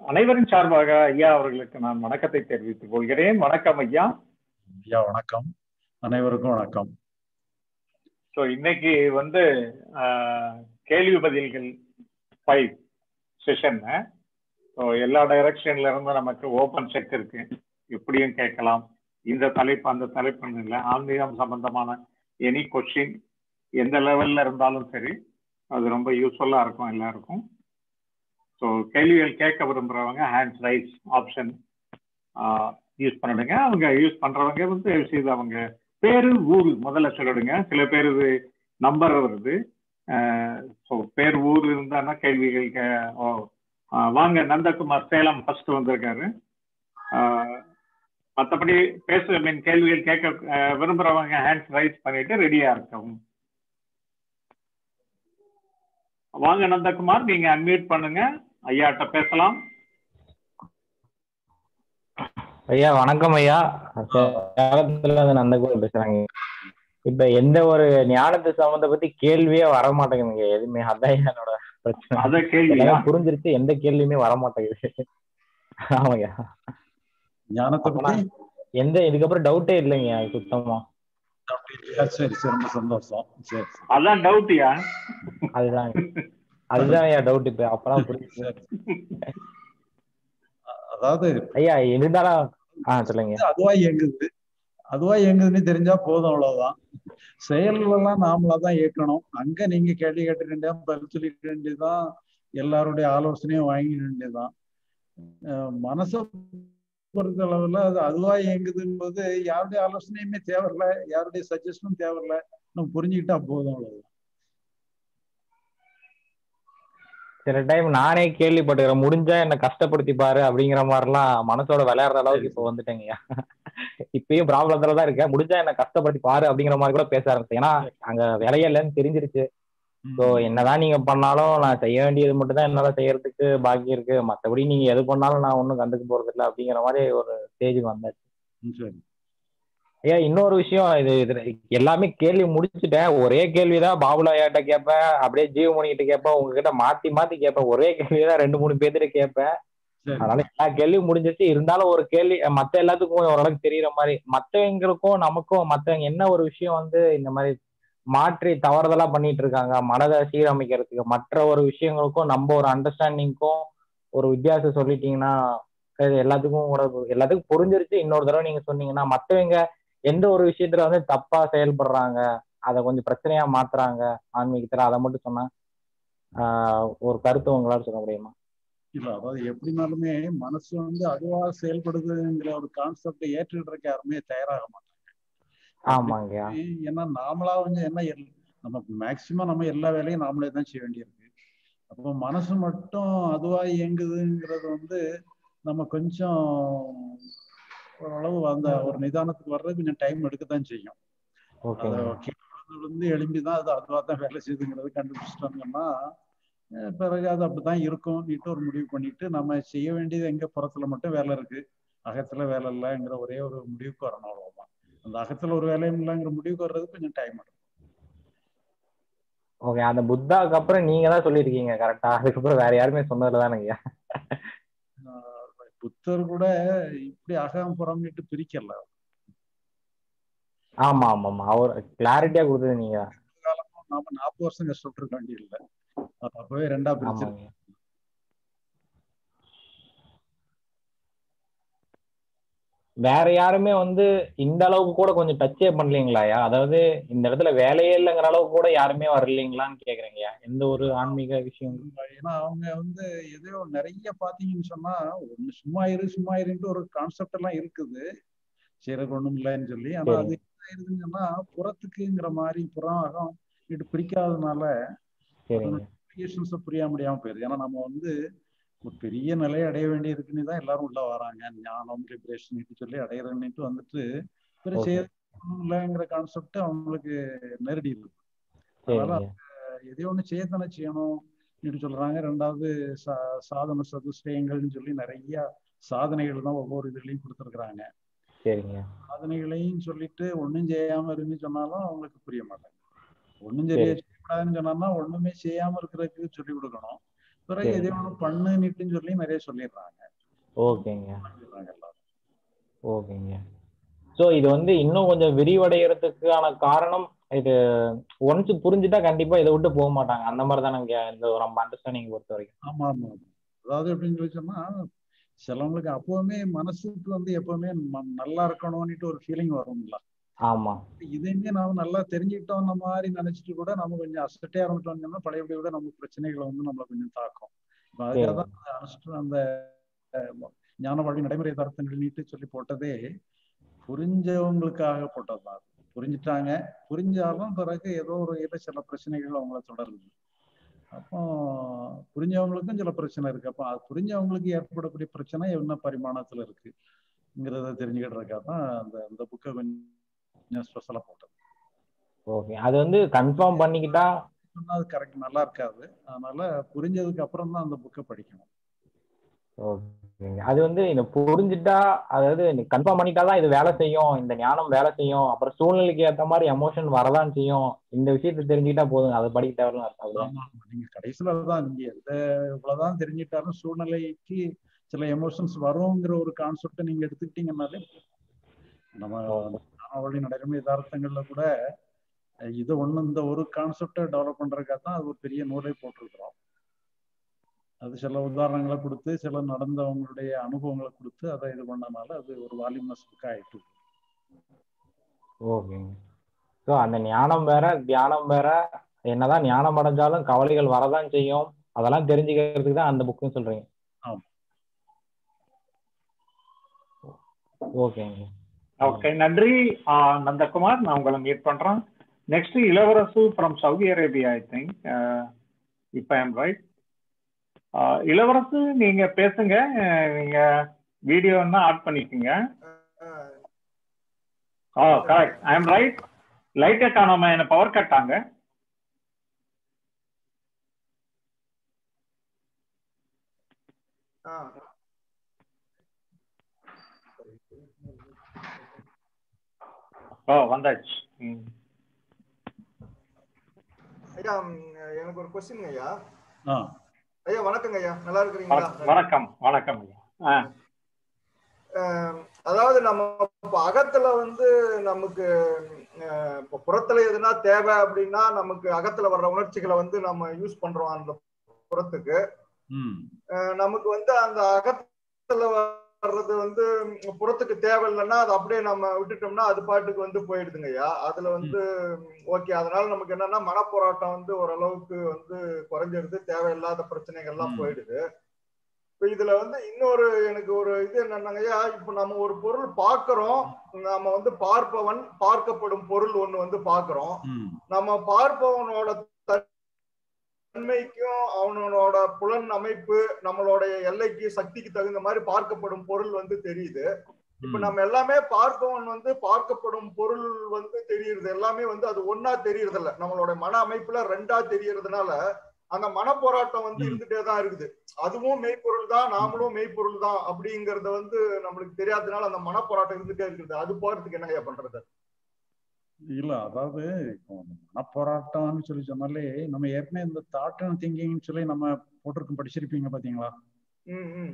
அனைவரின் சார்பாக ஐயா அவர்களுக்கு நான் வணக்கத்தை தெரிவித்துக் கொள்கிறேன் வணக்கம் ஐயா ஐயா வணக்கம் அனைவருக்கும் வணக்கம் ஸோ இன்னைக்கு வந்து ஆஹ், கேள்வி பதில்கள் ஃபைவ் செஷன் ஸோ எல்லா டைரக்ஷன்ல இருந்து நமக்கு ஓப்பன் செக் இருக்கு எப்படியும் கேட்கலாம் இந்த தலைப்பு அந்த தலைப்புன்னு இல்லை ஆன்மீகம் சம்பந்தமான எனி கொஸ்டின் எந்த லெவல்ல இருந்தாலும் சரி அது ரொம்ப யூஸ்ஃபுல்லா இருக்கும் எல்லாருக்கும் ஸோ கேள்விகள் கேட்க விரும்புறவங்க ஹேண்ட்ஸ் ரைஸ் ஆப்ஷன் யூஸ் பண்ணிடுங்க அவங்க யூஸ் பண்றவங்க வந்து தயவு செய்து அவங்க பேரு ஊர் முதல்ல சொல்லிடுங்க சில பேர் இது நம்பர் வருது ஸோ பேர் ஊர் இருந்தான்னா கேள்விகள் கே- ஓ ஆஹ் வாங்க நந்தகுமார் சேலம் ஃபர்ஸ்ட் வந்திருக்காரு மற்றபடி பேச மீன் கேள்விகள் கேட்க ஆஹ் விரும்புறவங்க ஹேண்ட்ஸ் ரைஸ் பண்ணிட்டு ரெடியா இருக்கவும் வாங்க நந்தகுமார் நீங்க அன்மியூட் பண்ணுங்க ஐயாட்ட பேசலாம் ஐயா வணக்கம் ஐயா சேலத்துல இருந்து நந்தகுமார் பேசுறாங்க இப்ப எந்த ஒரு ஞானத்து சம்பந்த பத்தி கேள்வியே வர மாட்டேங்குதுங்க எதுவுமே அதான் என்னோட பிரச்சனை அத கேள்வியா எல்லாம் புரிஞ்சிருச்சு எந்த கேள்வியுமே வர மாட்டேங்குது ஆமாய்யா ஞானத்தை பத்தி எந்த இதுக்கப்புறம் டவுட்டே இல்லைங்க சுத்தமா அப்படி இல்லையா? சரி சரி ரொம்ப சந்தோஷம் சரி சரி, அதான் டவுட்டியா அதுதான் அதுதான் ஐயா டவுட் இப்ப அப்பதான் புரியுது சரி அ- அதாவது ஐயா இருந்தாலும் ஆ சொல்லுங்க இது அதுவா இயங்குது அதுவா இயங்குதுன்னு தெரிஞ்சா போதும் அவ்வளவுதான் செயல்கள் எல்லாம் நாமளா தான் இயக்கணும் அங்க நீங்க கேள்வி கேட்டுக்கிட்டே பதில் சொல்லிக்க வேண்டியதுதான் எல்லாருடைய ஆலோசனையும் வாங்கிக்க வேண்டியதுதான் அஹ் மனசை பொறுத்த அளவுல அது அதுவா இயங்குதுங்கும்போது யாருடைய ஆலோசனையுமே தேவையில்ல யாருடைய சஜஷனும் தேவையில்ல நம்ம புரிஞ்சுக்கிட்டா போதும் அவ்வளவுதான் சில டைம் நானே கேள்விப்பட்டுக்கிறேன் முடிஞ்சா என்ன கஷ்டப்படுத்தி பாரு அப்படிங்கிற மாதிரிலாம் மனசோட விளையாடுற அளவுக்கு இப்ப வந்துட்டேங்கய்யா இப்பயும் ப்ராப்ளத்துல தான் இருக்கேன் முடிஞ்சா என்ன கஷ்டப்படுத்தி பாரு அப்படிங்கிற மாதிரி கூட பேச ஆரம்பிச்சேன் ஏன்னா அங்க வேலையே இல்லைன்னு தெரிஞ்சிருச்சு ஸோ என்னதான் நீங்க பண்ணாலும் நான் செய்ய வேண்டியது மட்டும் தான் என்னால செய்யறதுக்கு பாக்கி இருக்கு மத்தபடி நீங்க எது பண்ணாலும் நான் ஒன்றும் கண்டுக்க போறது இல்லை அப்படிங்கிற மாதிரி ஒரு ஸ்டேஜுக்கு வந்தாச்சு ம், சரி ஐயா இன்னொரு விஷயம் இது இது எல்லாமே கேள்வி முடிச்சுட்டேன் ஒரே கேள்விதான் பாபுலா ஐயாட்ட கேட்பேன் அப்படியே ஜீவமணி கிட்ட கேட்பேன் உங்ககிட்ட மாத்தி மாத்தி கேட்பேன் ஒரே கேள்விதான் ரெண்டு மூணு பேர்த்திட்ட கேட்பேன் சரி அதனால எல்லா கேள்வியும் முடிஞ்சிச்சு இருந்தாலும் ஒரு கேள்வி மத்த எல்லாத்துக்கும் ஓரளவுக்கு தெரியற மாதிரி மத்தவங்களுக்கும் நமக்கும் மத்தவங்க என்ன ஒரு விஷயம் வந்து இந்த மாதிரி மாற்றி தவறுதலா பண்ணிட்டு இருக்காங்க மனதை சீரமைக்கிறதுக்கு மற்ற ஒரு விஷயங்களுக்கும் நம்ம ஒரு அண்டர்ஸ்டாண்டிங்க்கும் ஒரு வித்தியாசம் சொல்லிட்டீங்கன்னா இது எல்லாத்துக்கும் கூட எல்லாத்துக்கும் புரிஞ்சிருச்சு இன்னொரு தடவை நீங்க சொன்னீங்கன்னா மத்தவங்க எந்த ஒரு விஷயத்துல வந்து தப்பா செயல்படுறாங்க அதை கொஞ்சம் பிரச்சனையா மாத்துறாங்க ஆன்மீகத்துல அதை மட்டும் சொன்னா ஆஹ் ஒரு கருத்து உங்களால சொல்ல முடியுமா இல்ல அதாவது எப்படினாலுமே மனசு வந்து அதுவா செயல்படுதுங்கிற ஒரு கான்செப்டை ஏற்றுக்கிறதுக்கு யாருமே தயாராக மாட்டாங்க ஆமாங்கய்யா ஏன்னா நாமளா வந்து என்ன எல்- நம்ம மேக்சிமம் நம்ம எல்லா வேலையும் நாமளே தான் செய்ய வேண்டியிருக்கு அப்போ மனசு மட்டும் அதுவா இயங்குதுங்கிறது வந்து நம்ம கொஞ்சம் ஓரளவு அந்த ஒரு நிதானத்துக்கு வர்றது கொஞ்சம் டைம் எடுக்கத்தான் செய்யும் ஓகே அதை இருந்து எழும்பி தான் அது அதுவாக தான் வேலை செய்யுதுங்கிறது கண்டுபிடிச்சிட்டோம்னா அஹ் பிறகு அது அப்படித்தான் இருக்கும் நீட்டு ஒரு முடிவு பண்ணிட்டு நம்ம செய்ய வேண்டியது எங்க புறத்துல மட்டும் வேலை இருக்கு அகத்துல வேலை இல்லைங்கிற ஒரே ஒரு முடிவுக்கு வரணும் அவ்வளவுதான் அந்த அகத்துல ஒரு வேலையும் இல்லைங்கிற முடிவுக்கு வர்றது கொஞ்சம் டைம் எடுக்கும் ஓகே அந்த புத்தாக்கு அப்புறம் நீங்க தான் சொல்லியிருக்கீங்க கரெக்டா அதுக்கப்புறம் வேற யாருமே சொன்னதுல தானுங்க ஆஹ் புத்தர் கூட இப்படி அகம் புறம்னுட்டு பிரிக்கல ஆமா ஆமா ஆமா அவர் கிளாரிட்டியா கொடுத்தது நீங்க தான். காலமும் நாம நாற்பது வருஷம் கஷ்டப்பட்டு இருக்க வேண்டியதில்லை அது அப்பவே ரெண்டா பிரிச்சு ஆமாங்க வேற யாருமே வந்து இந்த அளவுக்கு கூட கொஞ்சம் டச்சே பண்ணலீங்களாயா அதாவது இந்த இடத்துல வேலையே இல்லைங்கிற அளவுக்கு கூட யாருமே வரலீங்களான்னு கேக்குறேங்கய்யா எந்த ஒரு ஆன்மீக விஷயம் ஏன்னா அவங்க வந்து எதையோ நிறைய பாத்தீங்கன்னு சொன்னா ஒண்ணு சும்மா இரு சும்மா இருன்ட்டு ஒரு கான்செப்ட் எல்லாம் இருக்குது செய்யறதுக்கு ஒண்ணும் இல்லைன்னு சொல்லி ஆனா அது என்ன ஆயிருதுன்னு சொன்னா புறத்துக்குங்கிற மாதிரி புறம் அகம் இது பிரிக்காததுனால சரிங்க அப்ளிகேஷன்ஸை புரிய முடியாம போயிருது ஏன்னா நம்ம வந்து ஒரு பெரிய நிலையை அடைய வேண்டியிருக்குன்னு தான் எல்லாரும் உள்ள வராங்க ஞானம் லிபரேஷன் சொல்லி அடையிறன்னுட்டு வந்துட்டு பிற Okay. செய்ய ஒண்ணும் இல்லைங்கிற கான்செப்ட் அவங்களுக்கு நெருடி இருக்கு அதனால சரிங்க எதையோ ஒண்ணு செய்யத்தானே செய்யணும் அப்படின்னு சொல்றாங்க ரெண்டாவது சா சாதன சதுஷ்டயங்கள்னு சொல்லி நிறைய சாதனைகள் தான் ஒவ்வொரு இதுலயும் கொடுத்துருக்குறாங்க சரிங்க சாதனைகளையும் சொல்லிட்டு ஒண்ணும் செய்யாம இருந்து சொன்னாலும் அவங்களுக்கு புரிய மாட்டாங்க ஒண்ணும் சரியா செய்யக்கூடாதுன்னு சொன்னான்னா ஒண்ணுமே செய்யாம இருக்கிறதுக்கு சொல்லி கொடுக்கணும் பிறகு சரி. எதை ஒண்ணு பண்ணுன்னுட்டு சொல்லி நிறைய சொல்லிடுறாங்க ஓகேங்க சொல்லிடுறாங்க எல்லாரும். ஓகேங்க ஸோ இது வந்து இன்னும் கொஞ்சம் விரிவடைகிறதுக்கான காரணம் இது ஒன்ஸ் புரிஞ்சுட்டா கண்டிப்பா இதை விட்டு போக மாட்டாங்க அந்த மாதிரி தானே இந்த நம்ம அண்டர்ஸ்டாண்டிங் பொறுத்த வரைக்கும் ஆமா ஆமா ஆமா. அதாவது எப்படின்னு சொல்லி சொன்னா சிலவங்களுக்கு அப்பவுமே மனசுக்கு வந்து எப்பவுமே ம- நல்லா இருக்கணும்னுட்டு ஒரு ஃபீலிங் வரும்ல ஆமா இதையுமே நாம நல்லா தெரிஞ்சுக்கிட்டோம் மாதிரி நினைச்சிட்டு கூட நம்ம கொஞ்சம் அசட்டே ஆரம்பிட்டோம்னா பழையபடி விட நம்ம பிரச்சனைகளை வந்து நம்மளை கொஞ்சம் தாக்கும் இப்ப அதுக்காக தான் அந்த அனுஷ்ட அந்த அஹ், ஞான வழி நடைமுறை தரத்தின் நீட்டு சொல்லி போட்டதே புரிஞ்சவங்களுக்காக போட்டதுதான் அது. புரிஞ்சுட்டாங்க புரிஞ்சாலும் பிறகு ஏதோ ஒரு இதில் சில பிரச்சனைகள் அவங்கள தொடருது அப்போ புரிஞ்சவங்களுக்கும் சில பிரச்சனை இருக்கு அப்போ அது புரிஞ்சவங்களுக்கு ஏற்படக்கூடிய பிரச்சனை என்ன பரிமாணத்துல இருக்குங்கிறத தெரிஞ்சுக்கிட்டுறதுக்காக தான் அந்த அந்த புக்கை கொஞ்சம் ஸ்பெஷலாக போட்டது ஓகே அது வந்து கன்ஃபார்ம் பண்ணிக்கிட்டா சொன்னா அது கரெக்ட் நல்லா இருக்காது அதனால புரிஞ்சதுக்கு அப்புறம் தான் அந்த புக்கை படிக்கணும் ஓகேங்க அது வந்து இந்த புரிஞ்சுட்டா அதாவது கன்ஃபார்ம் பண்ணிட்டா தான் இது வேலை செய்யும் இந்த ஞானம் வேலை செய்யும் அப்புறம் சூழ்நிலைக்கு ஏற்ற மாதிரி எமோஷன் வரதான் செய்யும் இந்த விஷயத்தை தெரிஞ்சுக்கிட்டா போதும் அதை படிக்க தேவைன்னு அர்த்தம் அப்படியா? ஆமா ஆமா. நீங்க கடைசியில தான் நீங்க எந்த இவ்வளவுதான் தெரிஞ்சிட்டாலும் சூழ்நிலைக்கு சில எமோஷன்ஸ் வருங்கிற ஒரு கான்செப்டை நீங்க எடுத்துக்கிட்டீங்கன்னாலே நம்ம வழி நடைமுறை யதார்த்தங்கள்ல கூட அஹ், இது ஒண்ணு இந்த ஒரு கான்செப்டை டெவலப் பண்றதுக்காக தான் அது ஒரு பெரிய நூலே போட்டிருக்கிறோம் அது சில உதாரணங்களை கொடுத்து சில நடந்தவங்களுடைய அனுபவங்களை கொடுத்து அதை இது பண்ணனால அது ஒரு வால்யூமஸ் புக் ஆயிட்டு ஓகேங்க ஸோ அந்த ஞானம் வேற தியானம் வேற என்னதான் ஞானம் அடைஞ்சாலும் கவலைகள் வரதான் செய்யும் அதெல்லாம் தெரிஞ்சுக்கிறதுக்கு தான் அந்த புக்குன்னு சொல்றீங்க ஆமா. ஓகேங்க ஓகே நன்றி ஆ, நந்தகுமார் நான் உங்களை மீட் பண்றேன் next Ilavarasu from Saudi Arabia I think இப்போ ஐம் ரைட் இளவரசு நீங்க பேசுங்க அஹ், நீங்க வீடியோன்னா ஆட் பண்ணிக்கோங்க oh correct I am right லைட்டை காணாம என்ன பவர் கட்டாங்க ஆ ஓ வந்தாச்சு ம். ஐயா ம், எனக்கு ஒரு கொஸ்டின் ஐயா ஆ ஐயா வணக்கங்க ஐயா நல்லா இருக்கிறீங்களா வணக்கம், வணக்கம் வணக்கம் ஐயா ஆ அஹ், அதாவது நம்ம இப்ப அகத்துல வந்து நமக்கு அஹ், இப்ப புறத்துல எதுனா தேவை அப்படின்னா நமக்கு அகத்துல வர்ற உணர்ச்சிகளை வந்து நம்ம யூஸ் பண்றோம் அந்த புறத்துக்கு ம் அஹ், நமக்கு வந்து அந்த அகத்துல வர்றது வந்து ம், புறத்துக்கு தேவையில்லைன்னா அது அப்படியே நம்ம விட்டுட்டோம்னா அது பாட்டுக்கு வந்து போயிடுதுங்க ஐயா அதுல வந்து ஓகே அதனால நமக்கு என்னன்னா மனப்போராட்டம் வந்து ஓரளவுக்கு வந்து குறைஞ்சிருது தேவையில்லாத பிரச்சனைகள்லாம் ம். போயிடுது இப்ப இதுல வந்து இன்னொரு எனக்கு ஒரு இது என்னன்னாங்கய்யா இப்ப நம்ம ஒரு பொருள் பார்க்கிறோம் நாம வந்து பார்ப்பவன் பார்க்கப்படும் பொருள் ஒண்ணு வந்து பார்க்கிறோம் ம் நம்ம பார்ப்பவனோட தன்மைக்கும் அவனோட புலன் அமைப்பு நம்மளுடைய எல்லைக்கு சக்திக்கு தகுந்த மாதிரி பார்க்கப்படும் பொருள் வந்து தெரியுது இப்ப ம். நம்ம எல்லாமே பார்ப்பவன் வந்து பார்க்கப்படும் பொருள் வந்து தெரியுது எல்லாமே வந்து அது ஒன்னா தெரியறது இல்ல நம்மளோட மன அமைப்புல ரெண்டா தெரியறதுனால அந்த மனப்போராட்டம் வந்து ம். இருந்துட்டே தான் இருக்குது அதுவும் மெய்ப்பொருள் தான் நாமளும் மெய்ப்பொருள் தான் அப்படிங்கறத வந்து நம்மளுக்கு தெரியாததுனால அந்த மனப்போராட்டம் இருந்துட்டே இருக்குது அது போறதுக்கு என்னங்க பண்றது இல்ல அதாவது இப்போ அந்த மனப்போராட்டம்னு சொல்லி சொன்னாலே நம்ம ஏற்கனவே இந்த தாட் அண்ட் திங்கிங்னு சொல்லி நம்ம போட்டிருக்கோம் படிச்சிருப்பீங்க பாத்தீங்களா ம் ம்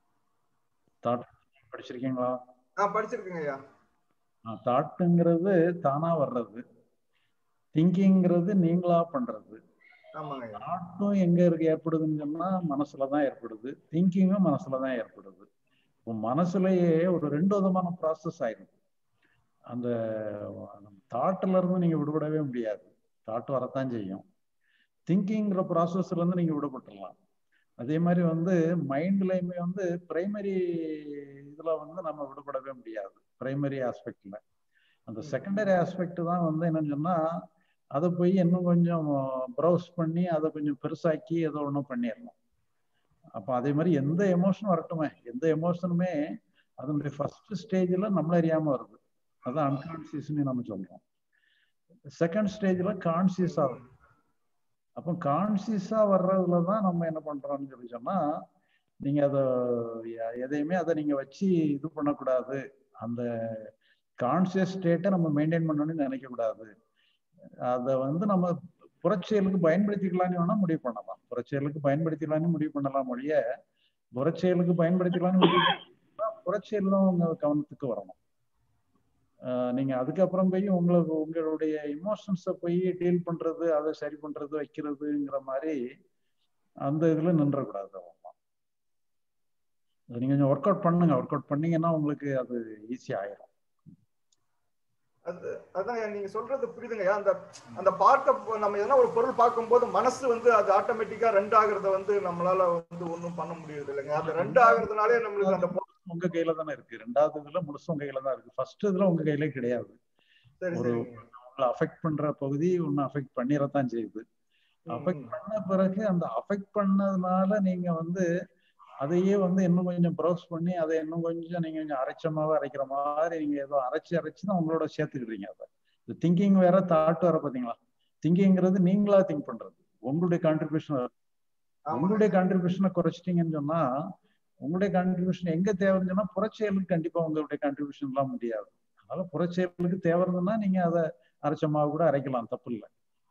தாட் படிச்சிருக்கீங்களா ஆஹ் படிச்சிருக்கேங்க ஐயா தாட்டுங்கிறது தானா வர்றது திங்கிங்கிறது நீங்களா பண்றது ஆமாங்க ஐயா தாட்டும் எங்க இருக்கு ஏற்படுதுன்னு சொன்னா மனசுல தான் ஏற்படுது திங்கிங்கும் மனசுல தான் ஏற்படுது இப்போ மனசுலயே ஒரு ரெண்டு விதமான ப்ராசஸ் ஆயிடும் அந்த தாட்டுல இருந்து நீங்க விடுபடவே முடியாது தாட் வரத்தான் செய்யும் திங்கிங்கிற ப்ராசஸ்ல இருந்து நீங்க விடுபட்டுடலாம் அதே மாதிரி வந்து மைண்ட்லயுமே வந்து பிரைமரி இதுல வந்து நம்ம விடுபடவே முடியாது பிரைமரி ஆஸ்பெக்ட்ல அந்த செகண்டரி ஆஸ்பெக்ட் தான் வந்து என்னன்னு சொன்னா அதை போய் இன்னும் கொஞ்சம் ப்ரௌஸ் பண்ணி அதை கொஞ்சம் பெருசாக்கி ஏதோ ஒன்றும் பண்ணிடணும் அப்போ அதே மாதிரி எந்த எமோஷனும் வரட்டுமே எந்த எமோஷனுமே அதனுடைய ஃபர்ஸ்ட் ஸ்டேஜில் நம்மள அறியாம வருது அதான் அன்கான்சியஸ்னு நம்ம சொல்றோம் செகண்ட் ஸ்டேஜில் கான்சியஸ் ஆகும் அப்போ கான்சியஸா வர்றதுல தான் நம்ம என்ன பண்றோம்னு சொல்லி சொன்னா நீங்க அதை எதையுமே அதை நீங்க வச்சு இது பண்ணக்கூடாது அந்த கான்சியஸ் ஸ்டேட்டை நம்ம மெயின்டைன் பண்ணணும்னு நினைக்க கூடாது அதை வந்து நம்ம புறச்செயலுக்கு பயன்படுத்திக்கலாம்னு வேணா முடிவு பண்ணலாம் புறச்செயலுக்கு பயன்படுத்திக்கலாம்னு முடிவு பண்ணலாம் ஒழிய புறச்செயலுக்கு பயன்படுத்திக்கலாம்னு முடிவு பண்ணா புறச்செயலும் உங்க கவனத்துக்கு வரணும் ஆஹ் நீங்க அதுக்கப்புறம் போய் உங்களுக்கு உங்களுடைய இமோஷன்ஸை போய் டீல் பண்றது அதை சரி பண்றது வைக்கிறதுங்கிற மாதிரி அந்த இதுல நின்றக்கூடாது அவ்வளவுதான். அது நீங்க கொஞ்சம் ஒர்க் அவுட் பண்ணுங்க ஒர்க் அவுட் பண்ணீங்கன்னா உங்களுக்கு அது ஈஸி ஆயிரும் அது அதான் நீங்க சொல்றது புரியுதுங்க அந்த அந்த பார்க்க நம்ம எதனா ஒரு பொருள் பார்க்கும்போது மனசு வந்து அது ஆட்டோமேட்டிக்கா ரெண்டு ஆகுறத வந்து நம்மளால வந்து ஒண்ணும் பண்ண முடியுது இல்லைங்க அது ரெண்டு ஆகுறதுனாலே நம்மளுக்கு அந்த பொருள் உங்க கையில தானே இருக்கு ரெண்டாவது இதுல முழுசும் உங்க கையில தான் இருக்கு ஃபர்ஸ்ட் இதுல உங்க கையிலே கிடையாது சரி ஒரு சரிங்க உங்களை அஃபெக்ட் பண்ற பகுதி ஒன்னு அஃபெக்ட் பண்ணிடத்தான் செய்யுது ம், அஃபெக்ட் ம். பண்ண பிறகு அந்த அஃபெக்ட் பண்ணதுனால நீங்க வந்து அதையே வந்து இன்னும் கொஞ்சம் ப்ரௌஸ் பண்ணி அதை இன்னும் கொஞ்சம் நீங்க கொஞ்சம் அரைச்சமாவே அரைக்கிற மாதிரி நீங்க ஏதோ அரைச்சு அரைச்சு தான் உங்களோட சேர்த்துக்கிட்டீங்க அதை இந்த திங்கிங் வேற தாட் வேற பாத்தீங்களா திங்கிங்கிறது நீங்களா திங்க் பண்றது உங்களுடைய கான்ட்ரிபியூஷன் ஆமாங்க உங்களுடைய கான்ட்ரிபியூஷனை குறைச்சிட்டீங்கன்னு சொன்னா உங்களுடைய கான்ட்ரிபியூஷன் எங்க தேவைன்னு சொன்னா புறச்செயலுக்கு கண்டிப்பா உங்களுடைய கான்ட்ரிபியூஷன் எல்லாம் முடியாது அதனால புறச்செயலுக்கு தேவை இருந்ததுன்னா நீங்க அதை அரைச்ச மாவு கூட அரைக்கலாம் தப்பு இல்லை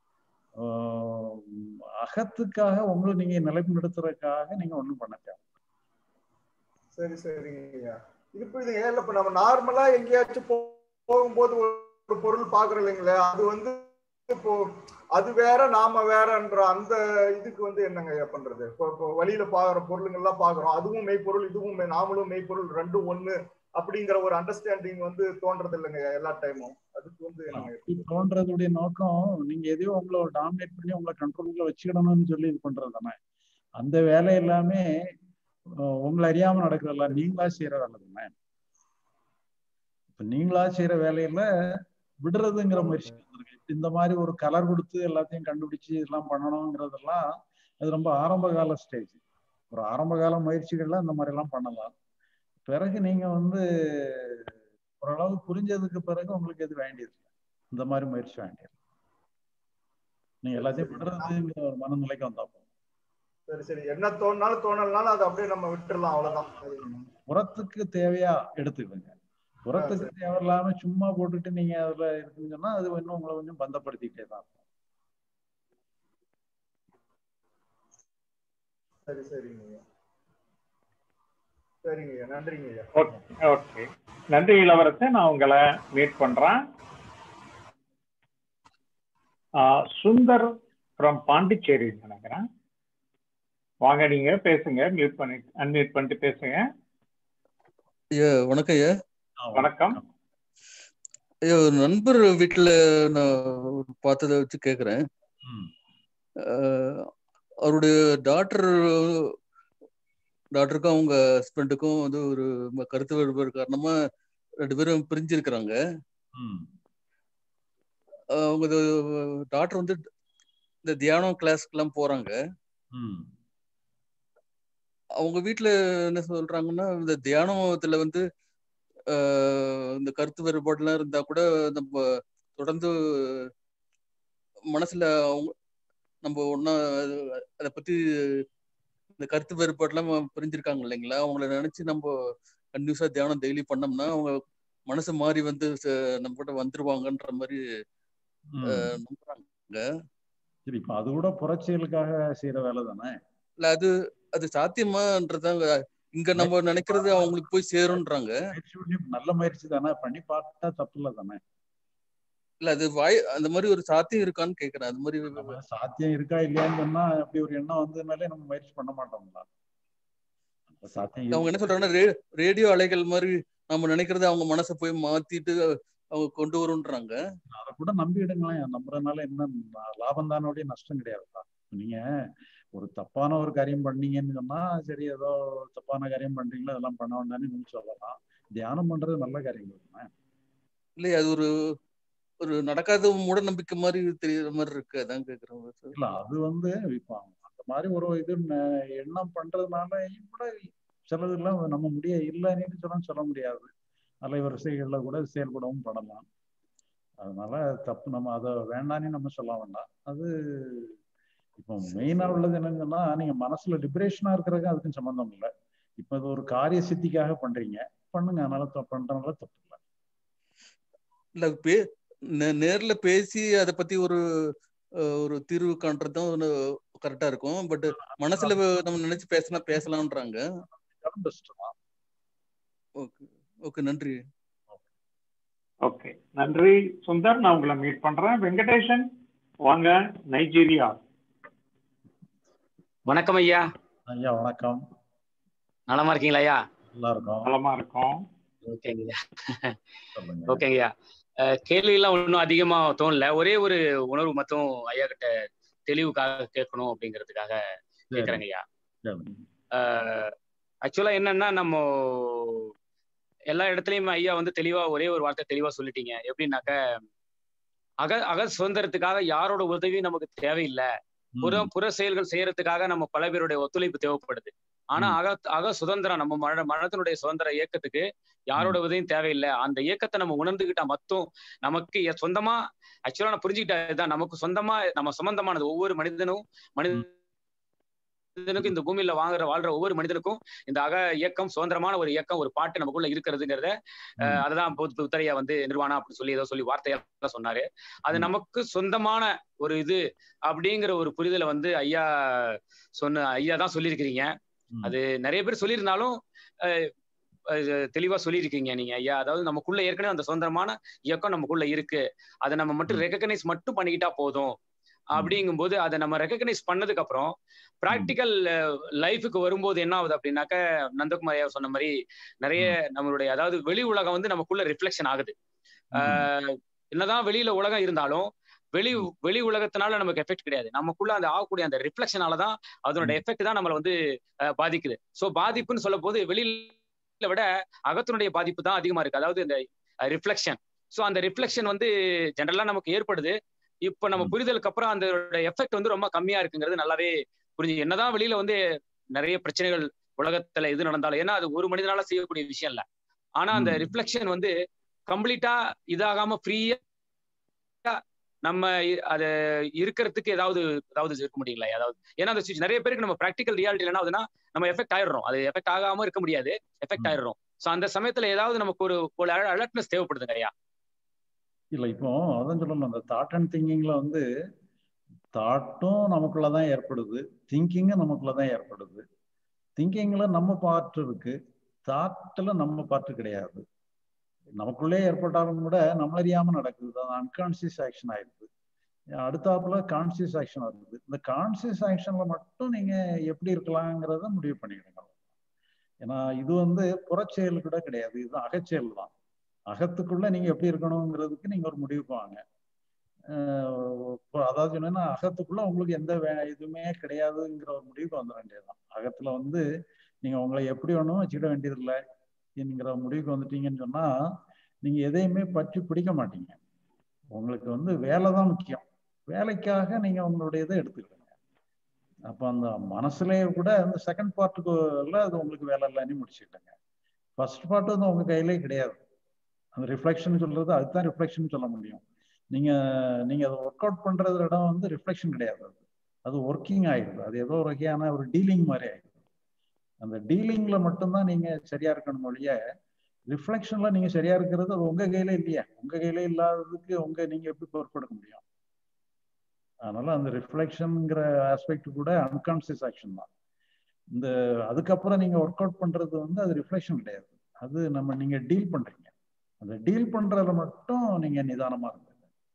அகத்துக்காக உங்களை நீங்க நிலைப்படுத்துறதுக்காக நீங்க ஒண்ணும் பண்ண தேவை சரி சரிங்க இது புரியுதுங்க இல்ல இப்ப நம்ம நார்மலா எங்கேயாச்சும் போ- போகும்போது ஒரு பொருள் பாக்குறோம் இல்லைங்களா அது வந்து இப்போ அது வேற நாம வேறன்ற அந்த இதுக்கு வந்து என்னங்க ஐயா பண்றது இப்போ இப்போ வழியில பாக்குற பொருளுங்கெல்லாம் பாக்குறோம் அதுவும் மெய்ப்பொருள் இதுவும் மெய்- நாமளும் மெய்ப்பொருள் ரெண்டும் ஒண்ணு அப்படிங்கிற ஒரு அண்டர்ஸ்டாண்டிங் வந்து தோன்றது இல்லைங்க எல்லா டைமும் அதுக்கு வந்து என்னங்க அப்படி தோன்றதுடைய நோக்கம் நீங்க எதையோ உங்களை டாமினேட் பண்ணி உங்களை கண்ட்ரோல்ல வச்சுக்கணும்னு சொல்லி இது பண்றது தானே அந்த வேலை எல்லாமே அஹ், உங்களை அறியாம நடக்கிறதில்ல நீங்களா செய்யற வேலை தானே இப்ப நீங்களா செய்யற வேலையில விடுறதுங்கிற முயற்சி வந்திருக்கு இந்த மாதிரி ஒரு கலர் கொடுத்து எல்லாத்தையும் கண்டுபிடிச்சு இதெல்லாம் பண்ணணுங்கிறதெல்லாம் அது ரொம்ப ஆரம்ப கால ஸ்டேஜ் ஒரு ஆரம்ப கால முயற்சிகள்ல இந்த மாதிரி எல்லாம் பண்ணலாம் பிறகு நீங்க வந்து ஓரளவு புரிஞ்சதுக்கு பிறகு உங்களுக்கு எது வேண்டியது இல்லை. இந்த மாதிரி முயற்சி வேண்டியது நீங்க எல்லாத்தையும் விடுறதுங்கிற ஒரு மனநிலைக்கு வந்தா போதும் சரி சரி என்ன தோணுனாலும் தோணலனாலும் அதை அப்படியே நம்ம விட்டுறலாம் அவ்வளவுதான் அது புறத்துக்கு தேவையா எடுத்துக்கோங்க புறத்துக்கு தேவையில்லாம சும்மா போட்டுட்டு நீங்க அதுல இருக்குன்னு சொன்னா அது இன்னும் உங்களை கொஞ்சம் பந்தப்படுத்திக்கிட்டே தான் இருக்கும் சரி சரிங்க ஐயா சரிங்க ஐயா நன்றிங்க ஐயா ஓகே ஓகே நன்றி இளவரசன் நான் உங்களை மீட் பண்றேன் ஆஹ் சுந்தர் ஃப்ரம் பாண்டிச்சேரி நினைக்கிறேன் வாங்க நீங்க பேசுங்க மியூட் பண்ணி அன்மியூட் பண்ணிட்டு பேசுங்க ஐயா வணக்கம் ஐயா ஆ, வணக்கம் ஐயா ஒரு நண்பர் வீட்டுல நான் பார்த்ததை வச்சு கேக்குறேன் ம், அஹ், அவருடைய டாக்டர் டாக்டருக்கும் அவங்க ஹஸ்பண்டுக்கும் வந்து ஒரு ம- கருத்து வேறுபாடு காரணமா ரெண்டு பேரும் பிரிஞ்சிருக்கிறாங்க ம், அஹ், அவங்க டாக்டர் வந்து இந்த தியானம் கிளாஸ்க்கெல்லாம் போறாங்க ம், அவங்க வீட்ல என்ன சொல்றாங்கன்னா இந்த தியானத்துல வந்து ஆஹ் இந்த கருத்து வேறுபாடுலாம் இருந்தா கூட நம்ம தொடர்ந்து மனசுல அவங்க நம்ம ஒன்னா அதை பத்தி இந்த கருத்து வேறுபாடுலாம் புரிஞ்சிருக்காங்க இல்லைங்களா அவங்கள நினைச்சு நம்ம கண்டினியூஸா தியானம் டெய்லி பண்ணோம்னா அவங்க மனசு மாறி வந்து ச- நம்ம கிட்ட வந்துருவாங்கன்ற மாதிரி ம். ஆஹ் நம்புறாங்க சரி இப்ப அது கூட புறச்செயலுக்காக செய்யற வேலை தானே இல்ல அது அது சாத்தியமான்றதாங்க இங்க நம்ம நினைக்கிறது அவங்களுக்கு போய் சேரும்ன்றாங்க முயற்சி பண்ணி நல்ல முயற்சி தானே பண்ணி பார்த்தா தப்பு இல்லை தானே இல்ல அது வாய் அந்த மாதிரி ஒரு சாத்தியம் இருக்கான்னு கேக்குறேன் அது மாதிரி நம்ம சாத்தியம் இருக்கா இல்லையான்னு சொன்னா அப்படி ஒரு எண்ணம் வந்ததுனாலே நம்ம முயற்சி பண்ண மாட்டோம்ல அப்ப சாத்தியம் அவங்க என்ன இருக்கு. சொல்றாங்கன்னா ரே- ரேடியோ அலைகள் மாதிரி நம்ம நினைக்கிறத அவங்க மனசை போய் மாத்திட்டு அவங்க கொண்டு வரும்ன்றாங்க அதை கூட நம்பிடுங்களேன் நம்புறதுனால என்ன லாபம் தானோடைய நஷ்டம் கிடையாதுப்பா நீங்க ஒரு தப்பான ஒரு காரியம் பண்ணீங்கன்னு சொன்னா சரி ஏதோ தப்பான காரியம் பண்றீங்களோ அதெல்லாம் பண்ண வேண்டாம்னு நீங்க சொல்லலாம் தியானம் பண்றது நல்ல காரியங்கள் தானே இல்லையா அது ஒரு ஒரு நடக்காத மூட நம்பிக்கை மாதிரி தெரியற மாதிரி இருக்கு அதான் கேக்குறேன் இல்ல அது வந்து இப்போ அந்த மாதிரி ஒரு இது ந- எண்ணம் பண்றதுனால கூட சிலதெல்லாம் நம்ம முடிய இல்லைன்னு சொல்ல சொல்ல முடியாது அலைவரிசைகள்ல கூட செயல்படவும் படலாம் அதனால தப்பு நம்ம அதை வேண்டான்னு நம்ம சொல்ல வேண்டாம் அது இப்போ மெயினா உள்ளது என்னன்னு சொன்னா நீங்க மனசுல டிப்ரெஷனா இருக்கிறதுக்கு அதுக்கும் சம்பந்தம் இல்லை இப்போ இது ஒரு காரிய சித்திக்காக பண்றீங்க பண்ணுங்க அதனால தப்பு பண்றதுனால தப்பு இல்லை இல்ல பே நே- நேர்ல பேசி அதை பத்தி ஒரு அஹ், ஒரு தீர்வு காண்றது தான் கரெக்டா இருக்கும் பட் மனசுல நம்ம நினைச்சு பேசினா பேசலாம்ன்றாங்க பெஸ்ட் தான் ஓகே ஓகே நன்றி ஓகே நன்றி சுந்தர் நான் உங்களை மீட் பண்றேன் வெங்கடேஷன் வாங்க நைஜீரியா வணக்கம் ஐயா ஐயா வணக்கம் நலமா இருக்கீங்களா ஐயா நல்லா இருக்கும் நலமா இருக்கோம் ஓகேங்க ஐயா சொல்லுங்க ஓகேங்க ஐயா அஹ், கேள்வியெல்லாம் ஒன்றும் அதிகமா தோணல ஒரே ஒரு உணர்வு மட்டும் ஐயா கிட்ட தெளிவுக்காக கேட்கணும் அப்படிங்கிறதுக்காக சரி, கேட்கறேங்க ஐயா சரி. ஆக்சுவலா என்னன்னா நம்ம எல்லா இடத்துலயுமே ஐயா வந்து தெளிவா ஒரே ஒரு வார்த்தை தெளிவா சொல்லிட்டீங்க எப்படின்னாக்க அக அக சுதந்திரத்துக்காக யாரோட உதவியும் நமக்கு தேவையில்லை புற ம், புற செயல்கள் செய்யறதுக்காக நம்ம பல பேருடைய ஒத்துழைப்பு தேவைப்படுது ஆனா ம். அக அக சுதந்திரம் நம்ம மன மனத்தினுடைய சுதந்திர இயக்கத்துக்கு யாரோட உதவியும் தேவையில்லை அந்த இயக்கத்தை நம்ம உணர்ந்துகிட்டா மட்டும் நமக்கு எ- சொந்தமா ஆக்சுவலா நான் புரிஞ்சுக்கிட்டா இதுதான் நமக்கு சொந்தமா நம்ம சம்பந்தமானது ஒவ்வொரு மனிதனும் மனிதனுக்கும் இந்த பூமியில வாங்குற வாழ்ற ஒவ்வொரு மனிதனுக்கும் இந்த அக இயக்கம் சுதந்திரமான ஒரு இயக்கம் ஒரு பாட்டு நமக்குள்ள இருக்கிறதுங்கிறத அஹ், அதுதான் புத்- புத்தரையா வந்து நிர்வாணா அப்படி சொல்லி ஏதோ சொல்லி வார்த்தையெல்லாம் சொன்னாரு அது ம். நமக்கு சொந்தமான ஒரு இது அப்படிங்கிற ஒரு புரிதலை வந்து ஐயா சொன்ன ஐயா தான் சொல்லியிருக்கிறீங்க ம். அது நிறைய பேர் சொல்லியிருந்தாலும் அஹ், அஹ், தெளிவா சொல்லியிருக்கீங்க நீங்க ஐயா அதாவது நமக்குள்ள ஏற்கனவே அந்த சுதந்திரமான இயக்கம் நமக்குள்ள இருக்கு அதை நம்ம மட்டும் ம். ரெக்கக்னைஸ் மட்டும் பண்ணிக்கிட்டா போதும் அப்படிங்கும்போது அதை நம்ம ரெக்கக்னைஸ் பண்ணதுக்கு அப்புறம் ப்ராக்டிக்கல் லைஃபுக்கு வரும்போது என்ன ஆகுது அப்படின்னாக்க நந்தகுமார் ஐயா சொன்ன மாதிரி நிறைய நம்மளுடைய அதாவது வெளி உலகம் வந்து நமக்குள்ள ரிஃப்ளெக்ஷன் ஆகுது ஆஹ் என்னதான் வெளியில உலகம் இருந்தாலும் வெளி வெளி உலகத்தினால நமக்கு எஃபெக்ட் கிடையாது நமக்குள்ள அந்த ஆகக்கூடிய அந்த ரிஃப்ளெக்ஷனால தான் அதனோட எஃபெக்ட் தான் நம்மளை வந்து அஹ், பாதிக்குது ஸோ பாதிப்புன்னு சொல்லும் போது வெளியில விட அகத்தினுடைய பாதிப்பு தான் அதிகமா இருக்கு அதாவது இந்த ரிஃப்ளெக்ஷன் ஸோ அந்த ரிஃப்ளெக்ஷன் வந்து ஜென்ரலா நமக்கு ஏற்படுது இப்போ நம்ம ம். புரிதலுக்கு அப்புறம் அந்த எஃபெக்ட் வந்து ரொம்ப கம்மியா இருக்குங்கிறது நல்லாவே புரிஞ்சு என்னதான் வெளியில வந்து நிறைய பிரச்சனைகள் உலகத்துல எது நடந்தாலும் ஏன்னா அது ஒரு மனிதனால செய்யக்கூடிய விஷயம் இல்ல ஆனா அந்த ம். ரிஃப்ளெக்ஷன் வந்து கம்ப்ளீட்டா இதாகாம ஃப்ரீயா நம்ம இ- அது இருக்கிறதுக்கு ஏதாவது ஏதாவது இருக்க முடியல ஏதாவது ஏன்னா அந்த சுவிட்ச் நிறைய பேருக்கு நம்ம ப்ராக்டிக்கல் ரியாலிட்டி என்ன ஆகுதுன்னா நம்ம எஃபெக்ட் ஆயிடுறோம் அது எஃபெக்ட் ஆகாம இருக்க முடியாது எஃபெக்ட் ம். ஆயிடுறோம் சோ அந்த சமயத்துல ஏதாவது நமக்கு ஒரு ஒரு அலர்ட்னஸ் தேவைப்படுதுங்க ஐயா இல்ல இப்போ அதான் சொல்லணும் அந்த தாட் அண்ட் திங்கிங்ல வந்து தாட்டும் நமக்குள்ளதான் ஏற்படுது திங்கிங்கும் நமக்குள்ளதான் ஏற்படுது திங்கிங்ல நம்ம பார்ட் இருக்கு தாட்ல நம்ம பார்ட் கிடையாது நமக்குள்ளே ஏற்பட்டாலும் கூட நம்மளறியாம நடக்குது அது அன்கான்சியஸ் ஆக்ஷன் ஆயிடுது அடுத்தாப்புல கான்சியஸ் ஆக்ஷன் வருது இந்த கான்சியஸ் ஆக்ஷன்ல மட்டும் நீங்க எப்படி இருக்கலாங்கிறத முடிவு பண்ணிக்கணும் ஏன்னா இது வந்து புறச்செயல் கூட கிடையாது இது அகச்செயல் தான் அகத்துக்குள்ள நீங்க எப்படி இருக்கணுங்கிறதுக்கு நீங்க ஒரு முடிவுக்கு வாங்க அஹ் இப்போ அதாவது சொன்னீங்கன்னா அகத்துக்குள்ள உங்களுக்கு எந்த வே இதுவுமே கிடையாதுங்கிற ஒரு முடிவுக்கு வந்துட வேண்டியதுதான் அகத்துல வந்து நீங்க உங்களை எப்படி வேணும் வச்சுக்கிட வேண்டியதில்லை என்கிற முடிவுக்கு வந்துட்டீங்கன்னு சொன்னா நீங்க எதையுமே பற்றி பிடிக்க மாட்டீங்க உங்களுக்கு வந்து வேலை தான் முக்கியம் வேலைக்காக நீங்க உங்களுடைய இதை எடுத்துக்கிடுங்க அப்ப அந்த மனசுலயே கூட அந்த செகண்ட் பார்ட்டுக்குள்ள அது உங்களுக்கு வேலை இல்லைன்னு முடிச்சுக்கிட்டங்க ஃபர்ஸ்ட் பார்ட் வந்து உங்க கையிலே கிடையாது அந்த ரிஃப்ளெக்ஷன் சொல்றது அதுதான் ரிஃப்ளெக்ஷன் சொல்ல முடியும் நீங்க நீங்க அதை ஒர்க் அவுட் பண்றது இடம் வந்து ரிஃப்ளெக்ஷன் கிடையாது அது அது ஒர்க்கிங் ஆயிடுது அது ஏதோ ஒரு வகையான ஒரு டீலிங் மாதிரி ஆயிடுது அந்த டீலிங்ல மட்டும்தான் நீங்க சரியா இருக்கணும் ஒழிய ரிஃப்ளெக்ஷன்ல நீங்க சரியா இருக்கிறது அது உங்க கையில இல்லையா உங்க கையில இல்லாததுக்கு உங்க நீங்க எப்படி பொறுப்பெடுக்க முடியும் அதனால அந்த ரிஃப்ளெக்ஷன்ங்கிற ஆஸ்பெக்ட் கூட அன்கான்சியஸ் ஆக்ஷன் தான் இந்த அதுக்கப்புறம் நீங்க ஒர்க் அவுட் பண்றது வந்து அது ரிஃப்ளெக்ஷன் கிடையாது அது நம்ம நீங்க டீல் பண்றீங்க அந்த டீல் பண்றதுல மட்டும் நீங்க நிதானமா இருங்க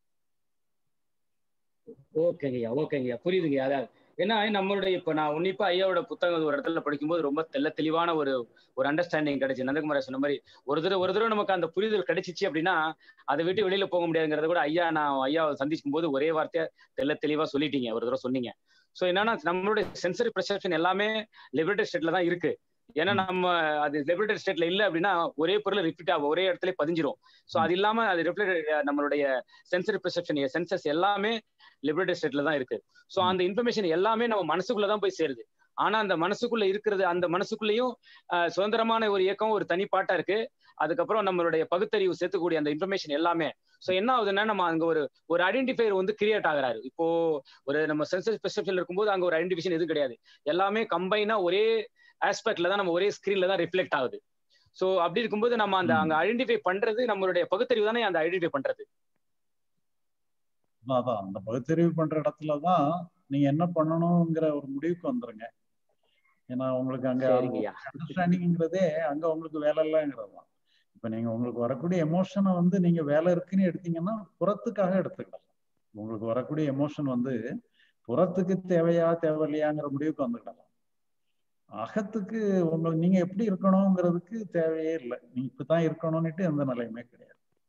ஓகேங்கய்யா ஓகேங்கய்யா புரியுதுங்கய்யா அதாவது ஏன்னா நம்மளுடைய இப்ப நான் உன்னிப்பா ஐயாவோட புத்தகம் ஒரு இடத்துல படிக்கும்போது ரொம்ப தெல்ல தெளிவான ஒரு ஒரு அண்டர்ஸ்டாண்டிங் கிடைச்சு நந்தகுமார சொன்ன மாதிரி ஒரு தடவை ஒரு தடவை நமக்கு அந்த புரிதல் கிடைச்சிச்சு அப்படின்னா அதை விட்டு வெளியில போக முடியாதுங்கிறத கூட ஐயா நான் ஐயாவை சந்திக்கும் போது ஒரே வார்த்தையா தெல்ல தெளிவா சொல்லிட்டீங்க ஒரு தடவை சொன்னீங்க சோ என்னன்னா நம்மளுடைய சென்சரி பெர்செப்ஷன் எல்லாமே லிபரேட்டட் ஸ்டேட்ல தான் இருக்கு ஏன்னா நம்ம அது லிபரேட்டட் ஸ்டேட்ல இல்ல அப்படின்னா ஒரே பொருள் ரிப்பீட் ஆகும் ஒரே இடத்துல பதிஞ்சிரும் சோ அது இல்லாம அது ரிஃப்ளெக்ட் நம்மளுடைய சென்சரி பெர்செப்ஷன் சென்சஸ் எல்லாமே லிபரேட்டட் ஸ்டேட்ல தான் இருக்கு சோ அந்த இன்ஃபர்மேஷன் எல்லாமே நம்ம மனசுக்குள்ள தான் போய் சேருது ஆனா அந்த மனசுக்குள்ள இருக்கிறது அந்த மனசுக்குள்ளேயும் அஹ், சுதந்திரமான ஒரு இயக்கம் ஒரு தனிப்பாட்டா இருக்கு அதுக்கப்புறம் நம்மளுடைய பகுத்தறிவு சேர்த்துக்கூடிய அந்த இன்ஃபர்மேஷன் எல்லாமே சோ என்ன ஆகுதுன்னா நம்ம அங்க ஒரு ஒரு ஐடென்டிஃபையர் வந்து கிரியேட் ஆகுறாரு இப்போ ஒரு நம்ம சென்சஸ் பெர்செப்ஷன் இருக்கும்போது அங்க ஒரு ஐடென்டிஃபிகேஷன் எதுவும் கிடையாது எல்லாமே கம்பைனா ஒரே ஆஸ்பெக்ட்ல தான் நம்ம ஒரே ஸ்கிரீன்ல தான் ரிஃப்ளெக்ட் ஆகுது சோ அப்படி இருக்கும்போது நம்ம அந்த அங்க ஐடென்டிஃபை பண்றது நம்மளுடைய பகுத்தறிவு தானே அந்த ஐடென்டிஃபை பண்றது அதான் அந்த பகுத்தறிவு பண்ற இடத்துல தான் நீங்க என்ன பண்ணணுங்கிற ஒரு முடிவுக்கு வந்துருங்க ஏன்னா உங்களுக்கு அங்க சரிங்கய்யா அண்டர்ஸ்டாண்டிங்கிறதே அங்க உங்களுக்கு வேலை இல்லைங்கிறது தான் இப்ப நீங்க உங்களுக்கு வரக்கூடிய எமோஷனை வந்து நீங்க வேலை இருக்குன்னு எடுத்தீங்கன்னா புறத்துக்காக எடுத்துக்கலாம் உங்களுக்கு வரக்கூடிய எமோஷன் வந்து புறத்துக்கு தேவையா தேவையில்லையாங்கிற முடிவுக்கு வந்துக்கலாம் அகத்துக்கு உங்களுக்கு நீங்க எப்படி இருக்கணுங்கிறதுக்கு தேவையே இல்லை நீங்க இப்படித்தான் இருக்கணும்னுட்டு எந்த நிலையுமே கிடையாது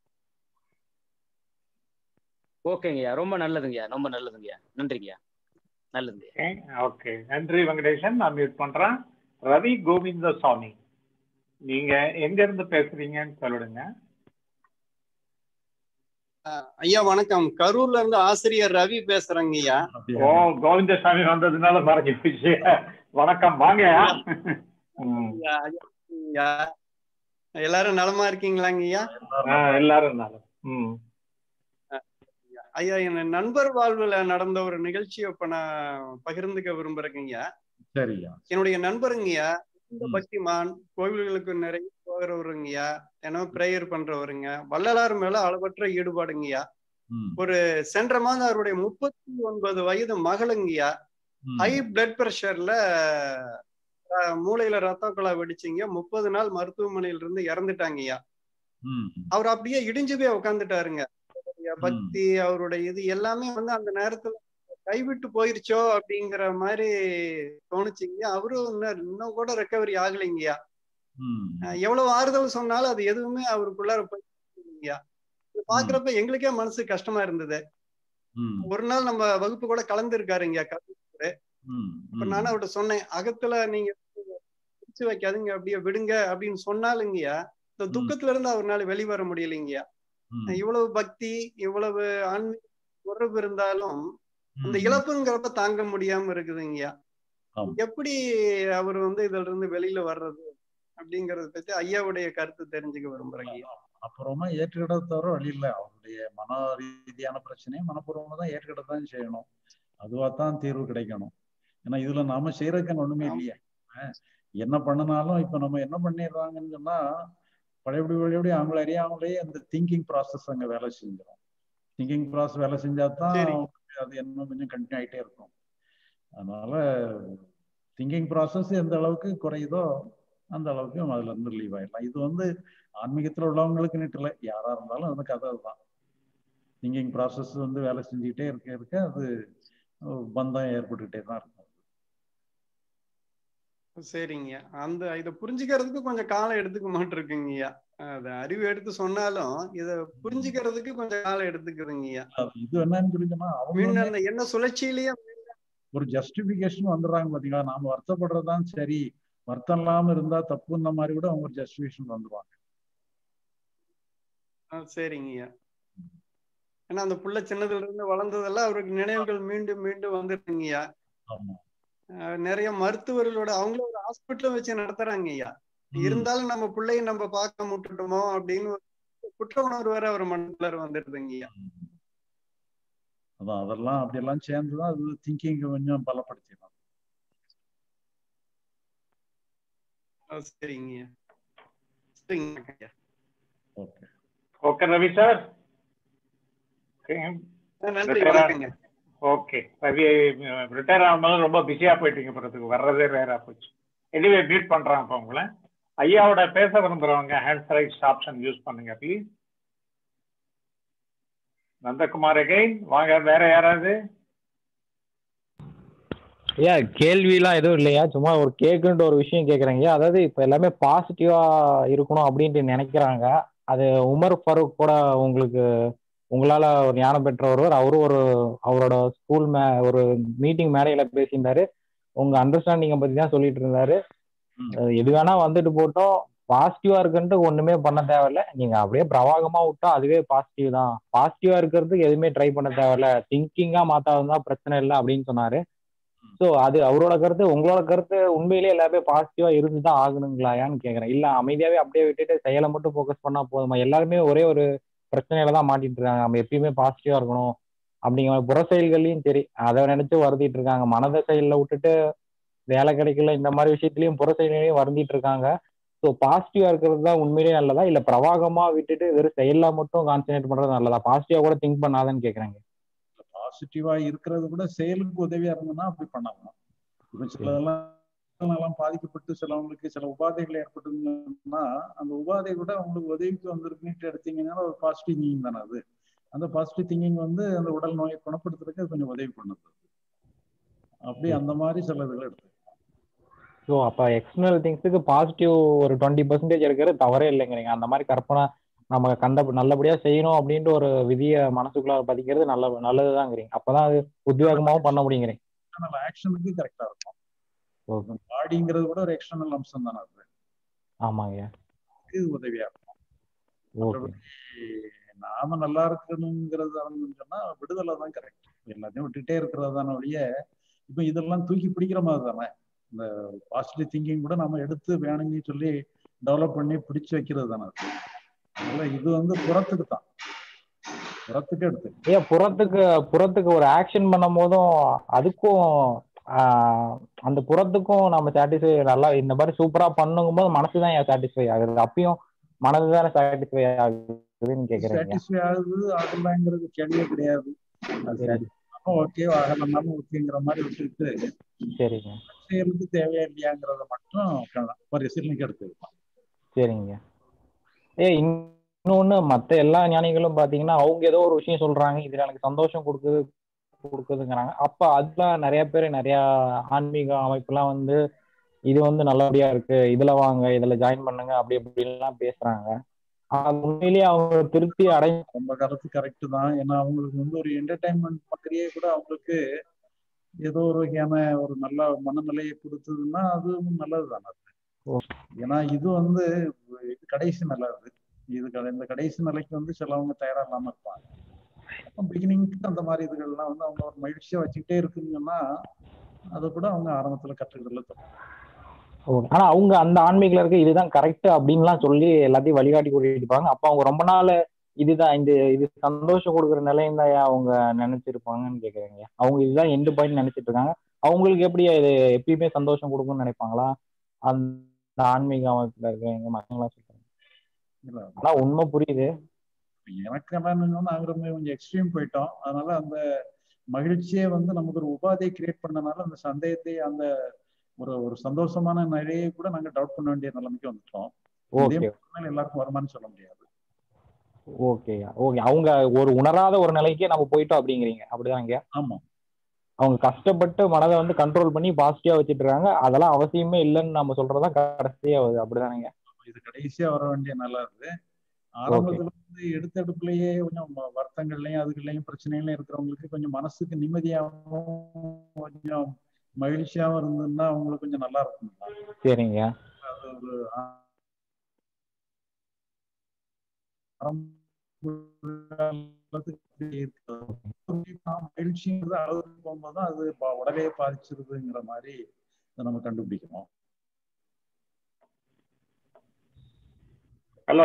ஓகேங்கய்யா ரொம்ப நல்லதுங்கய்யா ரொம்ப நல்லதுங்கய்யா நன்றிங்கய்யா நல்லதுங்கய்யா ஓகே நன்றி வெங்கடேசன் நான் மியூட் பண்றேன் ரவி கோவிந்தசாமி நீங்க எங்க இருந்து பேசுறீங்கன்னு சொல்லிடுங்க ஐயா வணக்கம் கரூர்ல இருந்து ஆசிரியர் ரவி பேசுறேங்க ஐயா ஓ கோவிந்தசாமி வந்ததுனால மறைஞ்சு போச்சு வணக்கம் வாங்க ம். ஐயா, ஐயா, எல்லாரும் நலமா இருக்கீங்களாங்க ஐயா ஆ, எல்லாரும் நலம் ம் ஐயா என் நண்பர் வாழ்வுல நடந்த ஒரு நிகழ்ச்சியை இப்ப நான் பகிர்ந்துக்க விரும்புறேங்க ஐயா சரியா என்னுடைய நண்பருங்கய்யா இந்த ம். பக்திமான் கோவில்களுக்கு நிறைய போகிறவருங்கய்யா தினம் பிரேயர் பண்றவருங்க வள்ளலார் மேல அளவற்ற ஈடுபாடுங்கய்யா ம், ஒரு சென்ற மாதம் அவருடைய முப்பத்தி ஒன்பது வயது மகளுங்கய்யா ம். ஹை பிளட் பிரஷர்ல மூளையில ரத்த குழா வெடிச்சிங்க முப்பது நாள் மருத்துவமனையில இருந்து இறந்துட்டாங்கய்யா ம், அவர் அப்படியே இடிஞ்சு போய் உட்காந்துட்டாருங்க அவருடைய பக்தி அவருடைய இது எல்லாமே வந்து அந்த நேரத்துல கைவிட்டு போயிருச்சோ அப்படிங்கிற மாதிரி தோணுச்சுங்க அவரும் இன்னும் இன்னும் கூட ரெக்கவரி ஆகலைங்கய்யா ம். அஹ் எவ்வளவு ஆறுதல் சொன்னாலும் அது எதுவுமே அவருக்குள்ளார போய்யா இது பாக்குறப்ப எங்களுக்கே மனசு கஷ்டமா இருந்தது ம், ஒரு நாள் நம்ம வகுப்பு கூட கலந்துருக்காருங்க ம், இப்ப ம். நானும் அவர்கிட்ட சொன்னேன் அகத்துல நீங்க பிடிச்சு வைக்காதீங்க அப்படியே விடுங்க அப்படின்னு சொன்னாலுங்கய்யா இந்த ம். துக்கத்துல இருந்து அவர்னால வெளிவர முடியலைங்கய்யா ம், இவ்வளவு பக்தி இவ்வளவு ஆன்மீக உறவு இருந்தாலும் அந்த ம். இழப்புங்கிறப்ப தாங்க முடியாம இருக்குதுங்கய்யா ஆமா. எப்படி அவர் வந்து இதுல இருந்து வெளியில வர்றது அப்படிங்கறத பத்தி ஐயாவுடைய கருத்து தெரிஞ்சுக்க விரும்புறேங்க ஐயா. அப்புறமா ஏற்றுக்கிட தவிர வழி இல்லை அவருடைய மன ரீதியான பிரச்சனையை மனப்பூர்வமா தான் ஏற்றுக்கிட்ட தான் செய்யணும் அதுவா தான் தீர்வு கிடைக்கணும் ஏன்னா இதுல நாம செய்யறதுக்கு ஒண்ணுமே ஆமா. இல்லையா அஹ் என்ன பண்ணினாலும் இப்ப நம்ம என்ன பண்ணிடுறாங்கன்னு சொன்னா பழையபடி பழையபடி அவங்கள அறியாமலே அந்த திங்கிங் ப்ராசஸ் அங்க வேலை செஞ்சிடும் திங்கிங் ப்ராசஸ் வேலை செஞ்சா தான் சரி. அது இன்னும் கொஞ்சம் கண்டினியூ ஆயிட்டே இருக்கும் அதனால திங்கிங் ப்ராசஸ் எந்த அளவுக்கு குறையுதோ அந்த அளவுக்கு அதுல இருந்து லீவ் ஆயிடலாம் இது வந்து ஆன்மீகத்துல உள்ளவங்களுக்கு இல்லை யாரா இருந்தாலும் அந்த கதை அதுதான் திங்கிங் ப்ராசஸ் வந்து வேலை செஞ்சுக்கிட்டே இருக்க இருக்க அது அஹ், பந்தம் ஏற்பட்டுக்கிட்டே தான் இருக்கும் சரிங்க அந்த இதை புரிஞ்சுக்கிறதுக்கு கொஞ்சம் காலம் எடுத்துக்க மாட்டிருக்குங்கய்யா அது அறிவு எடுத்து சொன்னாலும் இத புரிஞ்சுக்கிறதுக்கு கொஞ்சம் காலம் எடுத்துக்குதுங்கய்யா அது இது என்னன்னு சொல்லிங்கன்னா அவங்க மீண்டும் அந்த என்ன சுழற்சியிலேயே ஒரு ஜஸ்டிபிகேஷன் வந்துடுறாங்க பாத்தீங்களா நாம வருத்தப்படுறதுதான் சரி வருத்தம் இல்லாம இருந்தா தப்புன்ற மாதிரி கூட அவங்க ஒரு ஜஸ்டிபிகேஷன் வந்துருவாங்க ஆ, சரிங்கய்யா ஏன்னா அந்த புள்ள சின்னதுல இருந்து வளர்ந்ததெல்லாம் அவருக்கு நினைவுகள் மீண்டும் மீண்டும் வந்துருங்கய்யா ஆமா அஹ் நிறைய மருத்துவர்களோட அவங்கள ஒரு ஹாஸ்பிட்டலும் வச்சு நடத்துறாங்க ஐயா ம். இருந்தாலும் நம்ம பிள்ளைய நம்ம பார்க்க முட்டுட்டோமோ அப்படின்னு ஒரு குற்ற உணர்வு வேற அவர் மனசுல வந்துடுதுங்க ஐயா அதான் அதெல்லாம் அப்படியெல்லாம் சேர்ந்துதான் அது திங்கிங் கொஞ்சம் பலப்படுத்திடும் ஆ, சரிங்க ஐயா சரிங்க ஐயா ஓகே ஓகே ரவி சார் ஆ, நன்றி Better ஆ- வணக்கங்க ஓகே ரவி ரிட்டையர் ஆகும்போது ரொம்ப பிஸியா போயிட்டீங்க போறதுக்கு வர்றதே ரேரா போச்சு எனிவே மீட் பண்றாங்க இப்போ உங்களை ஐயாவோட பேச விரும்புறவங்க ஹேண்ட் ரைஸ் ஆப்ஷன் யூஸ் பண்ணுங்க ப்ளீஸ் நந்தகுமார் அகைன் வாங்க வேற யாராவது ஐயா கேள்விலாம் எதுவும் இல்லையா சும்மா ஒரு கேக்குன்ற ஒரு விஷயம் கேக்குறேங்க அதாவது இப்ப எல்லாமே பாசிட்டிவா இருக்கணும் அப்படின்ட்டு நினைக்கிறாங்க அது உமர் ஃபரூக் கூட உங்களுக்கு உங்களால ஒரு ஞானம் பெற்ற ஒருவர் அவரும் ஒரு அவரோட ஸ்கூல் மே ஒரு மீட்டிங் மேடையில பேசியிருந்தாரு உங்க அண்டர்ஸ்டாண்டிங்கை பத்தி தான் சொல்லிட்டு இருந்தாரு ம். அஹ் எது வேணா வந்துட்டு போட்டோம் பாசிட்டிவா இருக்குன்ட்டு ஒண்ணுமே பண்ண தேவையில்ல நீங்க அப்படியே பிரவாகமா விட்டா அதுவே பாசிட்டிவ் தான் பாசிட்டிவா இருக்கிறதுக்கு எதுவுமே ட்ரை பண்ண தேவையில்ல திங்கிங்கா மாத்தாதான் தான் பிரச்சனை இல்லை அப்படின்னு சொன்னாரு ஸோ அது அவரோட கருத்து உங்களோட கருத்து உண்மையிலேயே எல்லாமே பாசிட்டிவா இருந்து தான் ஆகணுங்களாயான்னு கேக்குறேன் இல்ல அமைதியாவே அப்படியே விட்டுட்டு செயலை மட்டும் ஃபோக்கஸ் பண்ணா போதுமா எல்லாருமே ஒரே ஒரு பிரச்சனையில தான் மாட்டிட்டு இருக்காங்க நம்ம எப்பயுமே பாசிட்டிவா இருக்கணும் அப்படிங்கிற மாதிரி புற செயல்கள்லயும் சரி அதை நினைச்சு வருந்திட்டு இருக்காங்க மனத செயல்ல விட்டுட்டு வேலை கிடைக்கல இந்த மாதிரி விஷயத்துலயும் புற செயலையும் வருந்திட்டு இருக்காங்க ஸோ பாசிட்டிவா இருக்கிறது தான் உண்மையிலேயே நல்லதா இல்ல பிரவாகமா விட்டுட்டு வெறும் செயல்ல மட்டும் கான்சென்ட்ரேட் பண்றது நல்லதா பாசிட்டிவா கூட திங்க் பண்ணாதான்னு கேக்குறாங்க பாசிட்டிவா இருக்கிறது கூட செயலுக்கு உதவியா இருந்ததுன்னா அப்படி பண்ணலாம் இப்போ சிலதெல்லாம் எல்லாம் பாதிக்கப்பட்டு சிலவங்களுக்கு சில உபாதைகள் ஏற்பட்டுங்கன்னா அந்த உபாதை கூட அவங்களுக்கு உதவிக்கு வந்திருக்குன்னு எடுத்தீங்கன்னா ஒரு பாசிட்டிவ் திங்கிங் தானே அது அந்த பாசிட்டிவ் திங்கிங் வந்து அந்த உடல் நோயை குணப்படுத்துறதுக்கு அது கொஞ்சம் உதவி பண்ணுது அப்படி அந்த மாதிரி சில இதுகள் எடுத்து ஸோ அப்போ எக்ஸ்டர்னல் திங்ஸுக்கு பாசிட்டிவ் ஒரு டுவெண்ட்டி பர்சன்டேஜ் இருக்கிறது தவறே இல்லைங்கிறீங்க அந்த மாதிரி கற்பனை நம்ம கண்ட நல்லபடியா செய்யணும் அப்படின்ட்டு ஒரு விதியை மனசுக்குள்ள பதிக்கிறது நல்ல நல்லதுதாங்கிறீங்க அப்பதான் அது உத்வேகமாவும் பண்ண முடியுங்கிறீங்க ஆக்ஷனுக்கு கரெக்டா இருக்கும் ஓகே பாடிங்கிறது கூட ஒரு எக்ஸ்டர்னல் அம்சம் தானே அது ஆமாங்க இது உதவியா இருக்கும் ஓகே மற்றபடி நாம நல்லா இருக்கணுங்கிறது சொன்னா விடுதலை தான் கரெக்ட் எல்லாத்தையும் விட்டுட்டே இருக்கிறது தானே ஒழிய இப்ப இதெல்லாம் தூக்கி பிடிக்கிற மாதிரி தானே இந்த பாசிட்டிவ் திங்கிங் கூட நம்ம எடுத்து வேணும்னு சொல்லி டெவலப் பண்ணி பிடிச்சு வைக்கிறது தானே அது அதனால இது வந்து புறத்துக்கு தான் புறத்துக்கு எடுத்து ஏன் புறத்துக்கு புறத்துக்கு ஒரு ஆக்ஷன் பண்ணும் போதும் அதுக்கும் ஆஹ், அந்த புறத்துக்கும் நம்ம சாட்டிஸ்ஃபை நல்லா இந்த மாதிரி சூப்பரா பண்ணுங்கும் போது மனசு தான் சாட்டிஸ்ஃபை ஆகுது அப்பயும் மனது தானே சாட்டிஸ்ஃபை ஆகுதுன்னு கேக்குறீங்க சாட்டிஸ்ஃபை ஆகுது ஆகலாங்கிறது கேள்வியே கிடையாது அது சரி. ஓகே ஆகலனாலும் ஓகேங்கிற மாதிரி விட்டுட்டு சரிங்க செயலுக்கு தேவையா இல்லையாங்கிறத மட்டும் க- பரிசீலனைக்கு எடுத்துக்கலாம் சரிங்க ஏ இன்னொன்னு மத்த எல்லா ஞானிகளும் பாத்தீங்கன்னா அவங்க ஏதோ ஒரு விஷயம் சொல்றாங்க இதுல எனக்கு சந்தோஷம் கொடுக்குது கொடுக்குதுங்கிறாங்க அப்ப அதுலாம் நிறைய பேர் நிறைய ஆன்மீக அமைப்புலாம் வந்து இது வந்து நல்லபடியா இருக்கு இதுல வாங்க இதுல ஜாயின் பண்ணுங்க அப்படி இப்படிலாம் பேசுறாங்க அது உண்மையிலேயே அவங்க திருப்தி அடை ரொம்ப கருத்து கரெக்ட் தான் ஏன்னா அவங்களுக்கு வந்து ஒரு என்டர்டைன்மெண்ட் பக்கறியே கூட அவங்களுக்கு ஏதோ ஒரு வகையான ஒரு நல்ல மனநிலையை கொடுத்ததுன்னா அதுவும் நல்லது தானே ஓ. ஏன்னா இது வந்து இது கடைசி நல்லது இது கடை- இந்த கடைசி நிலைக்கு வந்து சிலவங்க தயாரா இல்லாம இருப்பாங்க பிகினிங்க்கு அந்த மாதிரி இதுகள்லாம் வந்து அவங்க ஒரு மகிழ்ச்சியா வச்சுக்கிட்டே இருக்குங்கன்னா அதை கூட அவங்க ஆரம்பத்துல கற்றுக்கிறதுல தப்பு ஓகே. ஆனா அவங்க அந்த ஆன்மீகல இருக்க இதுதான் கரெக்ட் அப்படின்லாம் சொல்லி எல்லாத்தையும் வழிகாட்டி கூட்டிட்டு இருப்பாங்க அப்ப அவங்க ரொம்ப நாள் இதுதான் இந்த இது சந்தோஷம் கொடுக்குற நிலையம் தான் அவங்க நினைச்சிருப்பாங்கன்னு கேக்குறீங்க அவங்க இதுதான் எண்டு பாயிண்ட் நினைச்சிட்டு இருக்காங்க அவங்களுக்கு எப்படி இது எப்பயுமே சந்தோஷம் கொடுக்கும்னு நினைப்பாங்களா அந்த ஆன்மீக அமைப்புல இருக்கவங்க மற்றவங்களாம் சொல்றாங்க இல்ல ஆனா உண்மை புரியுது எனக்கு என்னன்னு நாங்க ரொம்ப கொஞ்சம் எக்ஸ்ட்ரீம் போயிட்டோம் அதனால அந்த மகிழ்ச்சியே வந்து நமக்கு ஒரு உபாதையை கிரியேட் பண்ணனால அந்த சந்தேகத்தை அந்த ஒரு ஒரு சந்தோஷமான நிலையை கூட நாங்க டவுட் பண்ண வேண்டிய நிலைமைக்கு வந்துட்டோம் இதே ஓகே மாதிரி எல்லாருக்கும் வருமானு சொல்ல முடியாது ஓகே ஓகே அவங்க ஒரு உணராத ஒரு நிலைக்கே நம்ம போயிட்டோம் அப்படிங்கிறீங்க அப்படிதாங்க ஆமா அவங்க கஷ்டப்பட்டு மனதை வந்து கண்ட்ரோல் பண்ணி பாசிட்டிவா வச்சுட்டு இருக்காங்க அதெல்லாம் அவசியமே இல்லைன்னு நம்ம சொல்றதா கடைசியா வருது அப்படிதானங்க இது கடைசியா வர வேண்டிய நல்லது ஆரம்பத்துல வந்து எடுத்த எடுப்புலயே கொஞ்சம் வ- வருத்தங்கள்லயும் அதுக்குள்ளயும் பிரச்சனைகளையும் இருக்கிறவங்களுக்கு கொஞ்சம் மனசுக்கு நிம்மதியாகவும் கொஞ்சம் மகிழ்ச்சியாவும் இருந்ததுன்னா அவங்களுக்கு கொஞ்சம் நல்லா இருக்கும் சரிங்க அது ஒரு மகிழ்ச்சிங்கிறது அளவுக்கு போகும்போது தான் அது ப- உடலையே பாதிச்சிருதுங்கிற மாதிரி இதை நம்ம கண்டுபிடிக்கணும் ஹலோ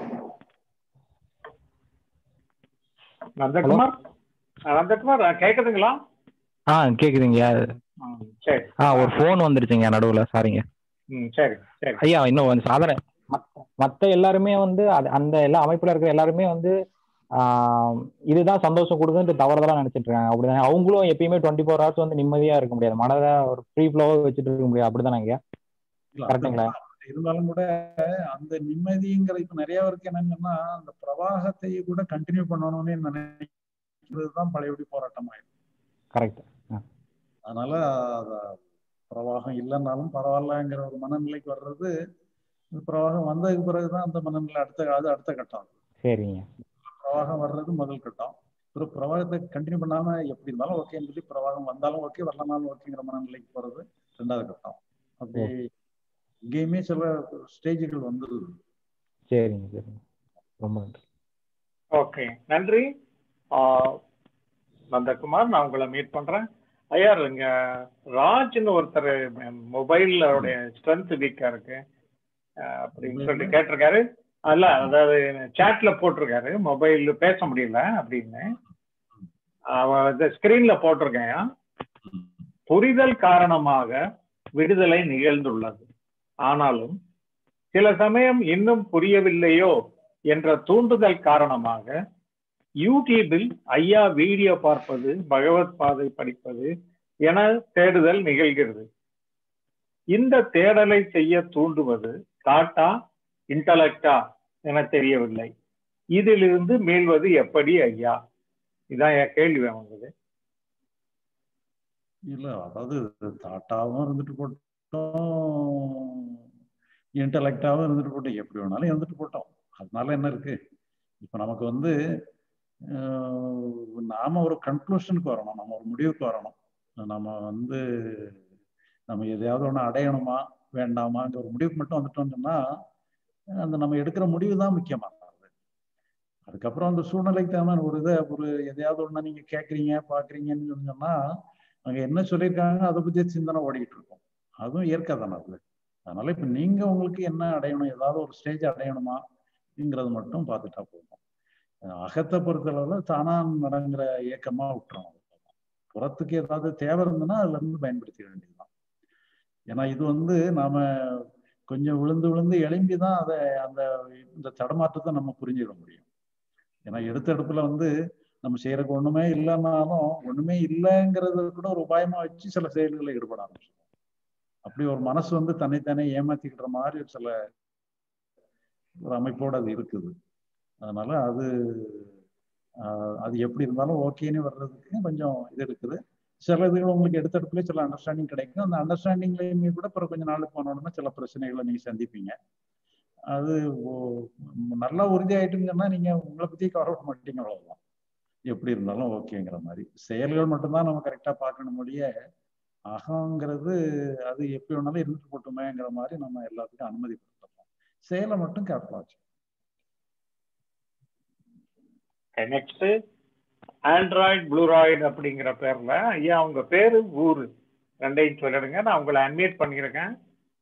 நந்தகுமார் ஆ, நந்தகுமார் ஆ, கேக்குதுங்களா ஆ கேக்குதுங்க ஆ, சரி ஆ ஒரு ஃபோன் வந்துருச்சுங்க நடுவுல சாரிங்க ம் சரி சரி ஐயா இன்னும் வந்து சாதாரண மத்த- மத்த எல்லாருமே வந்து அது அந்த எல்லா அமைப்புல இருக்கிற எல்லாருமே வந்து ஆஹ் இதுதான் சந்தோஷம் கொடுக்குன்னு தவறுதலா நினைச்சிட்டு இருக்காங்க அப்படிதானே அவங்களும் எப்பயுமே டுவெண்ட்டி ஃபோர் ஹவர்ஸ் வந்து நிம்மதியா இருக்க முடியாது மனதை ஒரு ஃப்ரீ ஃப்ளோவா வச்சுட்டு இருக்க முடியாது அப்படிதானேங்க இல்ல, கரெக்ட்டுங்களா? அது இருந்தாலும் கூட அந்த நிம்மதிங்கிற இப்ப நிறைய பேருக்கு என்னங்கன்னா அந்த பிரவாகத்தை கூட கண்டினியூ பண்ணணும்னு நினைக்கிறது தான் பழையபடி போராட்டமாயிடும் கரெக்ட் அதனால அத பிரவாகம் இல்லைன்னாலும் பரவாயில்லங்கிற ஒரு மனநிலைக்கு வர்றது இந்த பிரவாகம் வந்ததுக்கு பிறகுதான் அந்த மனநிலை அடுத்த அது அடுத்த கட்டம் சரிங்க பிரவாகம் வர்றது முதல் கட்டம் ஒரு பிரவாகத்தை கண்டினியூ பண்ணாம எப்படி இருந்தாலும் ஓகேன்னு சொல்லி பிரவாகம் வந்தாலும் ஓகே வரலனாலும் ஓகேங்கிற மனநிலைக்கு போறது ரெண்டாவது கட்டம் அப்படி இங்கேயுமே சில ஸ்டேஜுகள் வந்துருது சரிங்க சரிங்க ரொம்ப நன்றி ஓகே நன்றி ஆ, நந்தகுமார் நான் உங்களை மீட் பண்றேன் ஐயா இங்க ராஜ்னு ஒருத்தர் மொபைலோடைய ஸ்ட்ரென்த் வீக்கா இருக்கு அஹ், அப்படின்னு சொல்லி கேட்டிருக்காரு அல்ல அதாவது சாட்ல போட்டிருக்காரு மொபைல் பேச முடியல அப்படின்னு அவ ஸ்கிரீன்ல போட்டிருக்கேன் புரிதல் காரணமாக விடுதலை நிகழ்ந்துள்ளது ஆனாலும் சில சமயம் இன்னும் புரியவில்லையோ என்ற தூண்டுதல் காரணமாக யூடியூபில் ஐயா வீடியோ பார்ப்பது பகவத் பாதை படிப்பது என தேடுதல் நிகழ்கிறது இந்த தேடலை செய்ய தூண்டுவது தாட்டா இன்டலெக்டா என தெரியவில்லை இதிலிருந்து மீள்வது எப்படி ஐயா இதான் என் கேள்வி வந்தது இல்ல அதாவது தாட்டாவும் இருந்துட்டு போட்டோம் இன்டலெக்டாவும் இருந்துட்டு போட்டோம் எப்படி வேணாலும் இருந்துட்டு போட்டோம் அதனால என்ன இருக்கு இப்ப நமக்கு வந்து நாம ஒரு கன்க்ளூஷனுக்கு வரணும் நம்ம ஒரு முடிவுக்கு வரணும் நம்ம வந்து நம்ம எதையாவது ஒன்று அடையணுமா வேண்டாமாங்கிற ஒரு முடிவுக்கு மட்டும் வந்துட்டோம்னு சொன்னா அந்த நம்ம எடுக்கிற முடிவு தான் முக்கியமானது அதுக்கப்புறம் அந்த சூழ்நிலைக்கு தகுந்த ஒரு இதை ஒரு எதையாவது ஒன்று நீங்க கேட்குறீங்க பாக்குறீங்கன்னு சொன்னா அங்க என்ன சொல்லியிருக்காங்க அதை பத்தி சிந்தனை ஓடிக்கிட்டு இருக்கும் அதுவும் இயற்கை தானே அது அதனால இப்ப நீங்க உங்களுக்கு என்ன அடையணும் ஏதாவது ஒரு ஸ்டேஜ் அடையணுமாங்கிறது மட்டும் பார்த்துட்டா போதும் அகத்தை பொறுத்தளவுல தானா நடங்கிற இயக்கமா விட்டுறோம் புறத்துக்கு ஏதாவது தேவை இருந்ததுன்னா அதுல இருந்து பயன்படுத்திக்க வேண்டியதுதான் ஏன்னா இது வந்து நாம கொஞ்சம் விழுந்து விழுந்து எழும்பி தான் அதை அந்த இந்த தடமாற்றத்தை நம்ம புரிஞ்சிட முடியும் ஏன்னா எடுத்த எடுப்புல வந்து நம்ம செய்யறதுக்கு ஒண்ணுமே இல்லைன்னாலும் ஒண்ணுமே இல்லைங்கிறத கூட ஒரு உபாயமா வச்சு சில செயல்களில் ஈடுபட ஆரம்பிச்சிடும் அப்படி ஒரு மனசு வந்து தன்னைத்தானே ஏமாத்திக்கிற மாதிரி சில ஒரு அமைப்போடு அது இருக்குது அதனால அது அது எப்படி இருந்தாலும் ஓகேன்னு வர்றதுக்கு கொஞ்சம் இது இருக்குது சில இதுகள் உங்களுக்கு எடுத்தடுப்புல சில அண்டர்ஸ்டாண்டிங் கிடைக்கும் அந்த அண்டர்ஸ்டாண்டிங்லயுமே கூட அப்புறம் கொஞ்சம் நாள் போனோடனே சில பிரச்சனைகளை நீங்க சந்திப்பீங்க அது நல்லா உறுதியாயிட்டுன்னு சொன்னா நீங்க உங்களை பத்தி கவரப்பட மாட்டீங்க அவ்வளவுதான் எப்படி இருந்தாலும் ஓகேங்கிற மாதிரி செயல்கள் மட்டும்தான் நம்ம கரெக்டா பார்க்கணும் முடிய அகங்கிறது அது எப்படி வேணாலும் இருந்துட்டு போட்டுமேங்கிற மாதிரி நம்ம எல்லாத்துக்கும் அனுமதி கொடுத்துருக்கோம் செயலை மட்டும் கேர்ஃபுல்லா வச்சு நெக்ஸ்ட் ஆண்ட்ராய்டு ப்ளூராய்டு அப்படிங்கிற பேர்ல ஐயா உங்க பேரு ஊரு ரெண்டையும் சொல்லிடுங்க நான் உங்களை அன்மியூட் பண்ணிக்கிறேன்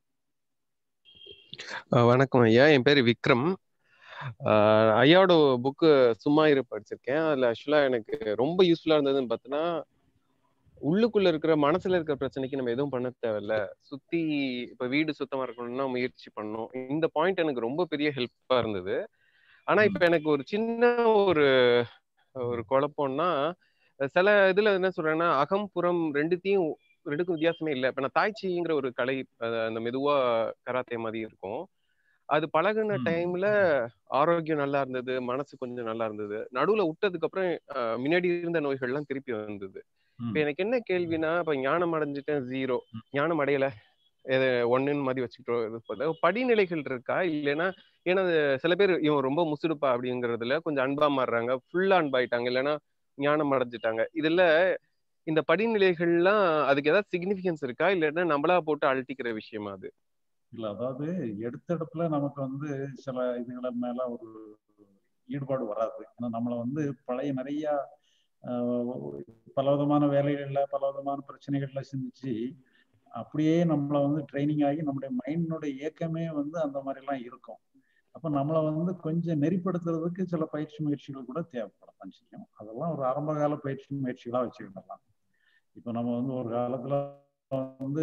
வணக்கம் ஐயா என் பேர் விக்ரம் ஐயாவோட புக்கு சும்மா இரு படிச்சிருக்கேன் அதுல ஆக்சுவலா எனக்கு ரொம்ப யூஸ்ஃபுல்லா இருந்ததுன்னு பார்த்தோன்னா உள்ளுக்குள்ள இருக்கிற மனசுல இருக்கிற பிரச்சனைக்கு நம்ம எதுவும் பண்ண தேவையில்ல சுத்தி இப்ப வீடு சுத்தமா இருக்கணும்னா முயற்சி பண்ணணும் இந்த பாயிண்ட் எனக்கு ரொம்ப பெரிய ஹெல்ப்பா இருந்தது ஆனா இப்ப எனக்கு ஒரு சின்ன ஒரு ஒரு குழப்பம்னா சில இதுல என்ன சொல்றேன்னா அகம் புறம் ரெண்டுத்தையும் ரெண்டுக்கும் வித்தியாசமே இல்லை இப்ப நான் தாய்ச்சிங்கிற ஒரு கலை அந்த மெதுவா கராத்தே மாதிரி இருக்கும் அது பழகுன டைம்ல ஆரோக்கியம் நல்லா இருந்தது மனசு கொஞ்சம் நல்லா இருந்தது நடுவுல விட்டதுக்கு அப்புறம் முன்னாடி இருந்த நோய்கள்லாம் திருப்பி வந்தது இப்ப எனக்கு என்ன கேள்வினா இப்ப ஞானம் அடைஞ்சிட்டேன் ஜீரோ ஞானம் அடையல ஒன்னுன்னு மாதிரி வச்சுக்கிட்டோம் படிநிலைகள் இருக்கா இல்லைன்னா ஏன்னா சில பேர் இவன் ரொம்ப முசுடுப்பா அப்படிங்கறதுல கொஞ்சம் அன்பா மாறுறாங்க ஃபுல்லா அன்பாயிட்டாங்க இல்லைன்னா ஞானம் அடைஞ்சிட்டாங்க இதுல இந்த படிநிலைகள்லாம் அதுக்கு ஏதாவது சிக்னிபிகன்ஸ் இருக்கா இல்லைன்னா நம்மளா போட்டு அழட்டிக்கிற விஷயமா அது இல்ல அதாவது எடுத்தடுப்புல நமக்கு வந்து சில இதுகளை மேல ஒரு ஈடுபாடு வராது ஏன்னா நம்மளை வந்து பழைய நிறைய பல விதமான வேலைகள்ல பல விதமான பிரச்சனைகள்ல சிந்திச்சு அப்படியே நம்மளை வந்து ட்ரைனிங் ஆகி நம்முடைய மைண்டோட இயக்கமே வந்து அந்த மாதிரிலாம் இருக்கும் அப்ப நம்மளை வந்து கொஞ்சம் நெறிப்படுத்துறதுக்கு சில பயிற்சி முயற்சிகள் கூட தேவைப்படத்தான் செய்யும் அதெல்லாம் ஒரு ஆரம்ப கால பயிற்சி முயற்சிகளா வச்சுக்கிடலாம் இப்ப நம்ம வந்து ஒரு காலத்துல வந்து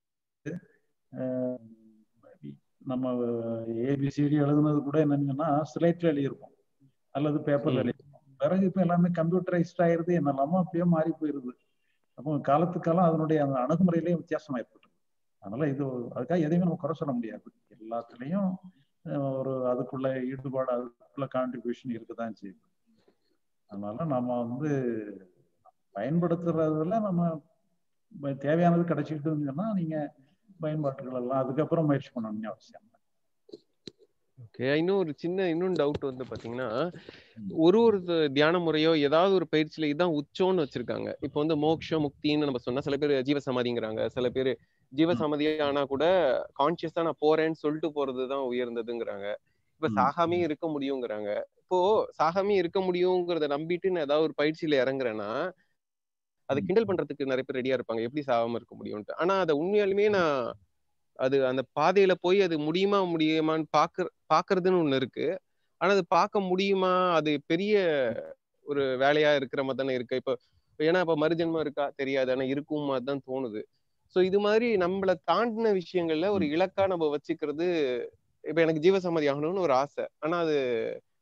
நம்ம ஏபிசிடி எழுதுனது கூட என்னன்னா ஸ்லேட்ல எழுதியிருப்போம் அல்லது பேப்பர்ல எழுதியிருப்போம் பிறகு இப்ப எல்லாமே கம்ப்யூட்டரைஸ்ட் ஆயிருது என்னெல்லாமோ அப்படியே மாறி போயிருது அப்போ காலத்துக்காலம் அதனுடைய அந்த அணுகுமுறையிலேயே வித்தியாசம் ஏற்பட்டு அதனால இது அதுக்காக எதையுமே நம்ம குறை சொல்ல முடியாது எல்லாத்துலயும் ஒரு அதுக்குள்ள ஈடுபாடு அதுக்குள்ள கான்ட்ரிபியூஷன் இருக்குதான் செய்யுது அதனால நம்ம வந்து பயன்படுத்துறதுல நம்ம தேவையானது கிடைச்சிக்கிட்டு இருந்ததுன்னா நீங்க பயன்பாட்டுகள் எல்லாம் அதுக்கப்புறம் முயற்சி பண்ணணும்னு அவசியம் ஓகே இன்னும் ஒரு சின்ன இன்னும் டவுட் வந்து பாத்தீங்கன்னா ஒரு ஒரு தியான முறையோ ஏதாவது ஒரு பயிற்சியில இதுதான் உச்சம்னு வச்சிருக்காங்க இப்போ வந்து மோக்ஷம் முக்தின்னு நம்ம சொன்னா சில பேர் ஜீவசமாதிங்கிறாங்க சில பேர் ஜீவசமாதி ஆனா கூட கான்சியஸா நான் போறேன்னு சொல்லிட்டு போறதுதான் உயர்ந்ததுங்கிறாங்க இப்ப சாகாமே இருக்க முடியுங்கிறாங்க இப்போ சாகாமே இருக்க முடியுங்கிறத நம்பிட்டு நான் ஏதாவது ஒரு பயிற்சியில இறங்குறேன்னா அதை கிண்டல் பண்றதுக்கு நிறைய பேர் ரெடியா இருப்பாங்க எப்படி சாகாம இருக்க முடியும்ட்டு ஆனா அதை உண்மையாலுமே நான் அது அந்த பாதையில போய் அது முடியுமா முடியுமான்னு பாக்குற பாக்குறதுன்னு ஒண்ணு இருக்கு ஆனா அது பார்க்க முடியுமா அது பெரிய ஒரு வேலையா இருக்கிற மாதிரி தானே இருக்கு இப்போ ஏன்னா இப்ப மறுஜென்மம் இருக்கா தெரியாது ஆனா இருக்கும் மாதிரி தான் தோணுது சோ இது மாதிரி நம்மள தாண்டின விஷயங்கள்ல ஒரு இலக்கா நம்ம வச்சுக்கிறது இப்ப எனக்கு ஜீவசமாதி ஆகணும்னு ஒரு ஆசை ஆனா அது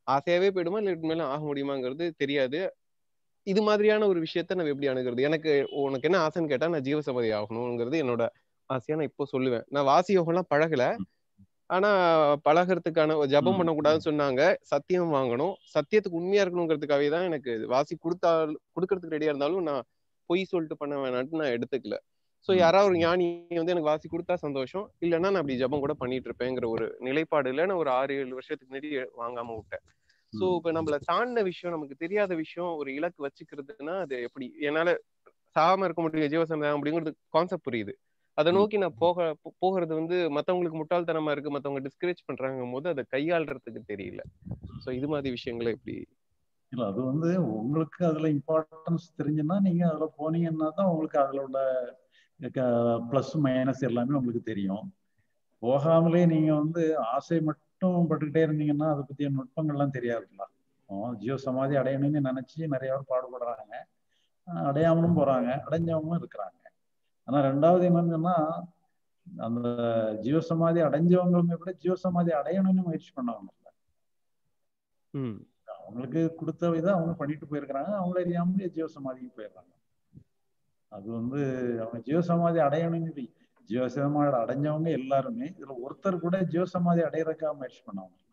ஆசையாவே போயிடுமா இல்ல இதுக்கு மேல ஆக முடியுமாங்கிறது தெரியாது இது மாதிரியான ஒரு விஷயத்த நம்ம எப்படி அணுகிறது எனக்கு உனக்கு என்ன ஆசைன்னு கேட்டா நான் ஜீவசமாதி ஆகணுங்கிறது என்னோட ஆசையா நான் இப்போ சொல்லுவேன் நான் வாசி யோகம்லாம் பழகல ஆனா பழகிறதுக்கான ஒரு ஜபம் ம். பண்ணக்கூடாதுன்னு சொன்னாங்க சத்தியம் வாங்கணும் சத்தியத்துக்கு உண்மையா இருக்கணுங்கிறதுக்காகவே தான் எனக்கு வாசி கொடுத்தா கொடுக்கறதுக்கு ரெடியா இருந்தாலும் நான் பொய் சொல்லிட்டு பண்ண வேணான்ட்டு நான் எடுத்துக்கல சோ ம். யாராவது ஒரு ஞானி வந்து எனக்கு வாசி கொடுத்தா சந்தோஷம் இல்லைன்னா நான் அப்படி ஜபம் கூட பண்ணிட்டு இருப்பேங்கிற ஒரு நிலைப்பாடுல நான் ஒரு ஆறு ஏழு வருஷத்துக்கு முன்னாடி வாங்காம விட்டேன் சோ ம். இப்ப நம்மள தாண்டின விஷயம் நமக்கு தெரியாத விஷயம் ஒரு இலக்கு வச்சுக்கிறதுன்னா அது எப்படி என்னால சாகாம இருக்க முடியும் ஜீவசமாதம் அப்படிங்கிறது கான்செப்ட் புரியுது அதை ம். நோக்கி நான் போக போ- போகிறது வந்து மத்தவங்களுக்கு முட்டாள்தனமா இருக்கு மத்தவங்க டிஸ்கரேஜ் பண்றாங்க போது அதை கையாளுறதுக்கு தெரியல சோ இது மாதிரி விஷயங்களை எப்படி இல்ல அது வந்து உங்களுக்கு அதுல இம்பார்ட்டன்ஸ் தெரிஞ்சுன்னா நீங்க அதுல போனீங்கன்னா தான் உங்களுக்கு அதோட ப்ளஸ் மைனஸ் எல்லாமே உங்களுக்கு தெரியும் போகாமலே நீங்க வந்து ஆசை மட்டும் பட்டுக்கிட்டே இருந்தீங்கன்னா அதை பத்திய நுட்பங்கள்லாம் தெரியாதுல்ல ஆஹ் ஜீவ சமாதி அடையணும்னு நினைச்சு நிறைய பேர் பாடுபடுறாங்க ஆஹ் அடையாமலும் போறாங்க அடைஞ்சவங்களும் இருக்கிறாங்க ஆனா ரெண்டாவது என்னன்னு சொன்னா அந்த ஜீவசமாதி அடைஞ்சவங்களுமே கூட ஜீவசமாதி அடையணும்னு முயற்சி பண்ணவங்க இல்ல. ம் அவங்களுக்கு கொடுத்த இதை அவங்க பண்ணிட்டு போயிருக்கிறாங்க அவங்கள அறியாமலே ஜீவசமாதிக்கு போயிடுறாங்க அது வந்து அவங்க ஜீவசமாதி அடையணும்னு சொல்லி ஜீவசமாதி அடைஞ்சவங்க எல்லாருமே இதுல ஒருத்தர் கூட ஜீவசமாதி அடையறதுக்காக முயற்சி பண்ணவங்க இல்ல.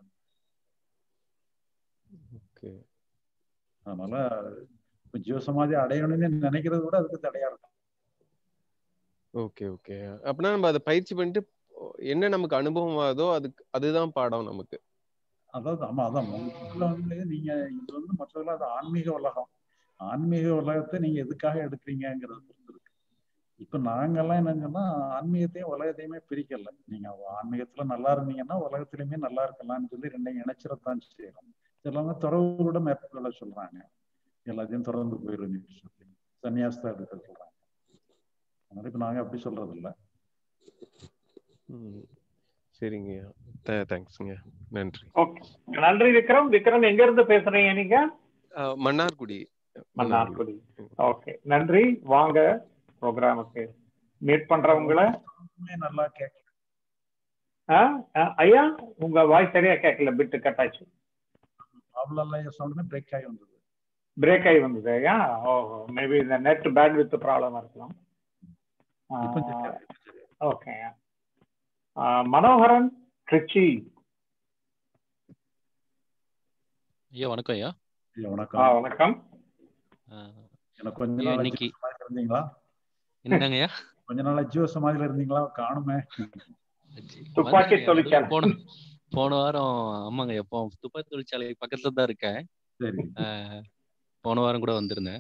ஓகே அதனால இப்ப ஜீவசமாதி அடையணும்னு நினைக்கிறது கூட அதுக்கு தடையா இருக்கும் ஓகே ஓகே அப்படின்னா நம்ம அதை பயிற்சி பண்ணிட்டு என்ன நமக்கு அனுபவம் ஆகுதோ அதுக்கு அதுதான் பாடம் நமக்கு அதாவது ஆமா அதான் உங்களுக்குள்ள வந்து நீங்க இது வந்து மற்றதெல்லாம் அது ஆன்மீக உலகம் ஆன்மீக உலகத்தை நீங்க எதுக்காக எடுக்கிறீங்கிறத பொறுத்து இருக்கு இப்ப நாங்கெல்லாம் என்னங்கன்னா ஆன்மீகத்தையும் உலகத்தையுமே பிரிக்கல நீங்க ஆன்மீகத்துல நல்லா இருந்தீங்கன்னா உலகத்திலயுமே நல்லா இருக்கலாம்னு சொல்லி ரெண்டையும் இணைச்சிடத்தான் செய்யறோம் சிலவங்க துறவு கூட மேற்கொள்ள சொல்றாங்க எல்லாத்தையும் திறந்து போயிருன்னு சொல்லி சன்னியாசத்தை எடுக்க சொல்றாங்க அதனால இப்ப நாங்க அப்படி சொல்றது இல்ல ம் சரிங்க தேங்க்ஸ்ங்க நன்றி ஓகே நன்றி விக்ரம் விக்ரம் எங்க இருந்து பேசுறீங்க நீங்க அஹ் மன்னார்குடி மன்னார்குடி ஓகே நன்றி வாங்க ப்ரோக்ராமுக்கு மீட் பண்றவங்களை எல்லாமே நல்லா கேட்க ஆ, ஆ, ஐயா உங்க வாய்ஸ் சரியா கேட்கல பிட்டு கட் ஆச்சு அவ்வளோ சவுண்டுமே பிரேக் ஆகி வந்தது பிரேக் ஆகி வந்தது ஐயா ஓஹோ மேபி இந்த நெட் பேண்ட் வித் ப்ராப்ளமா இருக்கலாம் இப்போ சரி, இப்போ சரி. ஓகே மனோகரன் திருச்சி ஐயா வணக்கம் ஐயா ஐயா, ஆ, வணக்கம் வணக்கம் ஆஹ் எனக்கு கொஞ்ச ஐயா, நாள் இன்னைக்கு- இருந்தீங்களா என்னங்க ஐயா கொஞ்ச நாளா ஜீவ சமாதியில இருந்தீங்களா காணுமே துப்பாக்கி வந்தேங்க ஐயா. தொழிற்சாலை. போன போன வாரம் ஆமாங்க எப்போ துப்பாக்கி தொழிற்சாலை பக்கத்துல தான் இருக்கேன் சரி ஆஹ் போன வாரம் கூட வந்திருந்தேன்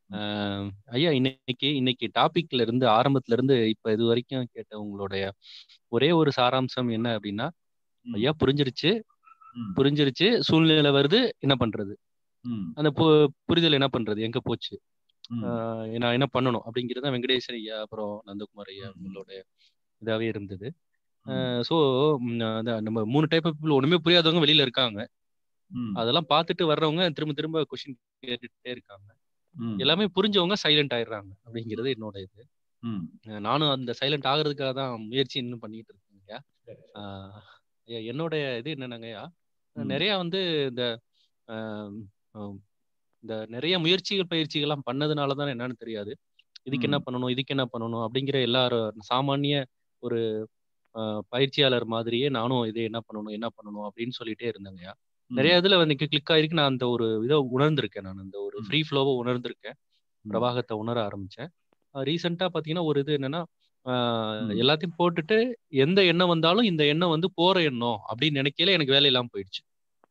ஆஹ் ஐயா இன்னைக்கு இன்னைக்கு டாபிக்ல இருந்து ஆரம்பத்துல இருந்து இப்ப இது வரைக்கும் கேட்ட உங்களுடைய ஒரே ஒரு சாராம்சம் என்ன அப்படின்னா ம், ஐயா புரிஞ்சிருச்சு ம், புரிஞ்சிருச்சு சூழ்நிலை வருது என்ன பண்றது ம், அந்த பு- புரிதல் என்ன பண்றது எங்க போச்சு ம், ஆஹ் நான் என்ன பண்ணணும் அப்படிங்கிறது தான் வெங்கடேசன் ஐயா அப்புறம் நந்தகுமார் ஐயா ம். உங்களோட இதாவே இருந்தது ம், ஸோ அதான் நம்ம மூணு டைப் ஆஃப் பீப்புள் ஒண்ணுமே புரியாதவங்க வெளியில இருக்காங்க ம், அதெல்லாம் பார்த்துட்டு வர்றவங்க திரும்ப திரும்ப கொஸ்டின் கேட்டுட்டே இருக்காங்க ம், எல்லாமே புரிஞ்சவங்க சைலண்ட் ஆயிடுறாங்க அப்படிங்கிறது என்னோட இது ம். அஹ் நானும் அந்த சைலண்ட் ஆகுறதுக்காக தான் முயற்சி இன்னும் பண்ணிட்டு இருக்கேன் ஐயா சரி, சரி. ஆஹ் ஐயா, என்னோட இது என்னன்னாங்கய்யா ம், நிறைய வந்து இந்த ஆஹ் ஆஹ் இந்த நிறைய முயற்சிகள் பயிற்சிகள்லாம் பண்ணதுனால தான் என்னன்னு தெரியாது இதுக்கு என்ன ம், பண்ணணும் இதுக்கு என்ன பண்ணணும் அப்படிங்கிற எல்லாரும் சாமானிய ஒரு ஆஹ் பயிற்சியாளர் மாதிரியே நானும் இது என்ன பண்ணணும் என்ன பண்ணணும் அப்படின்னு சொல்லிட்டே இருந்தேங்கய்யா நிறைய ம், இதுல வந்து கிளிக் ஆயிருக்கு நான் அந்த ஒரு இதை உணர்ந்திருக்கேன் நான் அந்த ஒரு ம். ஃப்ரீ ஃப்ளோவை உணர்ந்திருக்கேன் ம், பிரவாகத்தை உணர ஆரம்பிச்சேன் ரீசெண்டா பாத்தீங்கன்னா ஒரு இது என்னன்னா ஆஹ் ம். எல்லாத்தையும் போட்டுட்டு எந்த எண்ணம் வந்தாலும் இந்த எண்ணம் வந்து போற எண்ணம் அப்படின்னு நினைக்கல எனக்கு வேலை இல்லாம போயிடுச்சு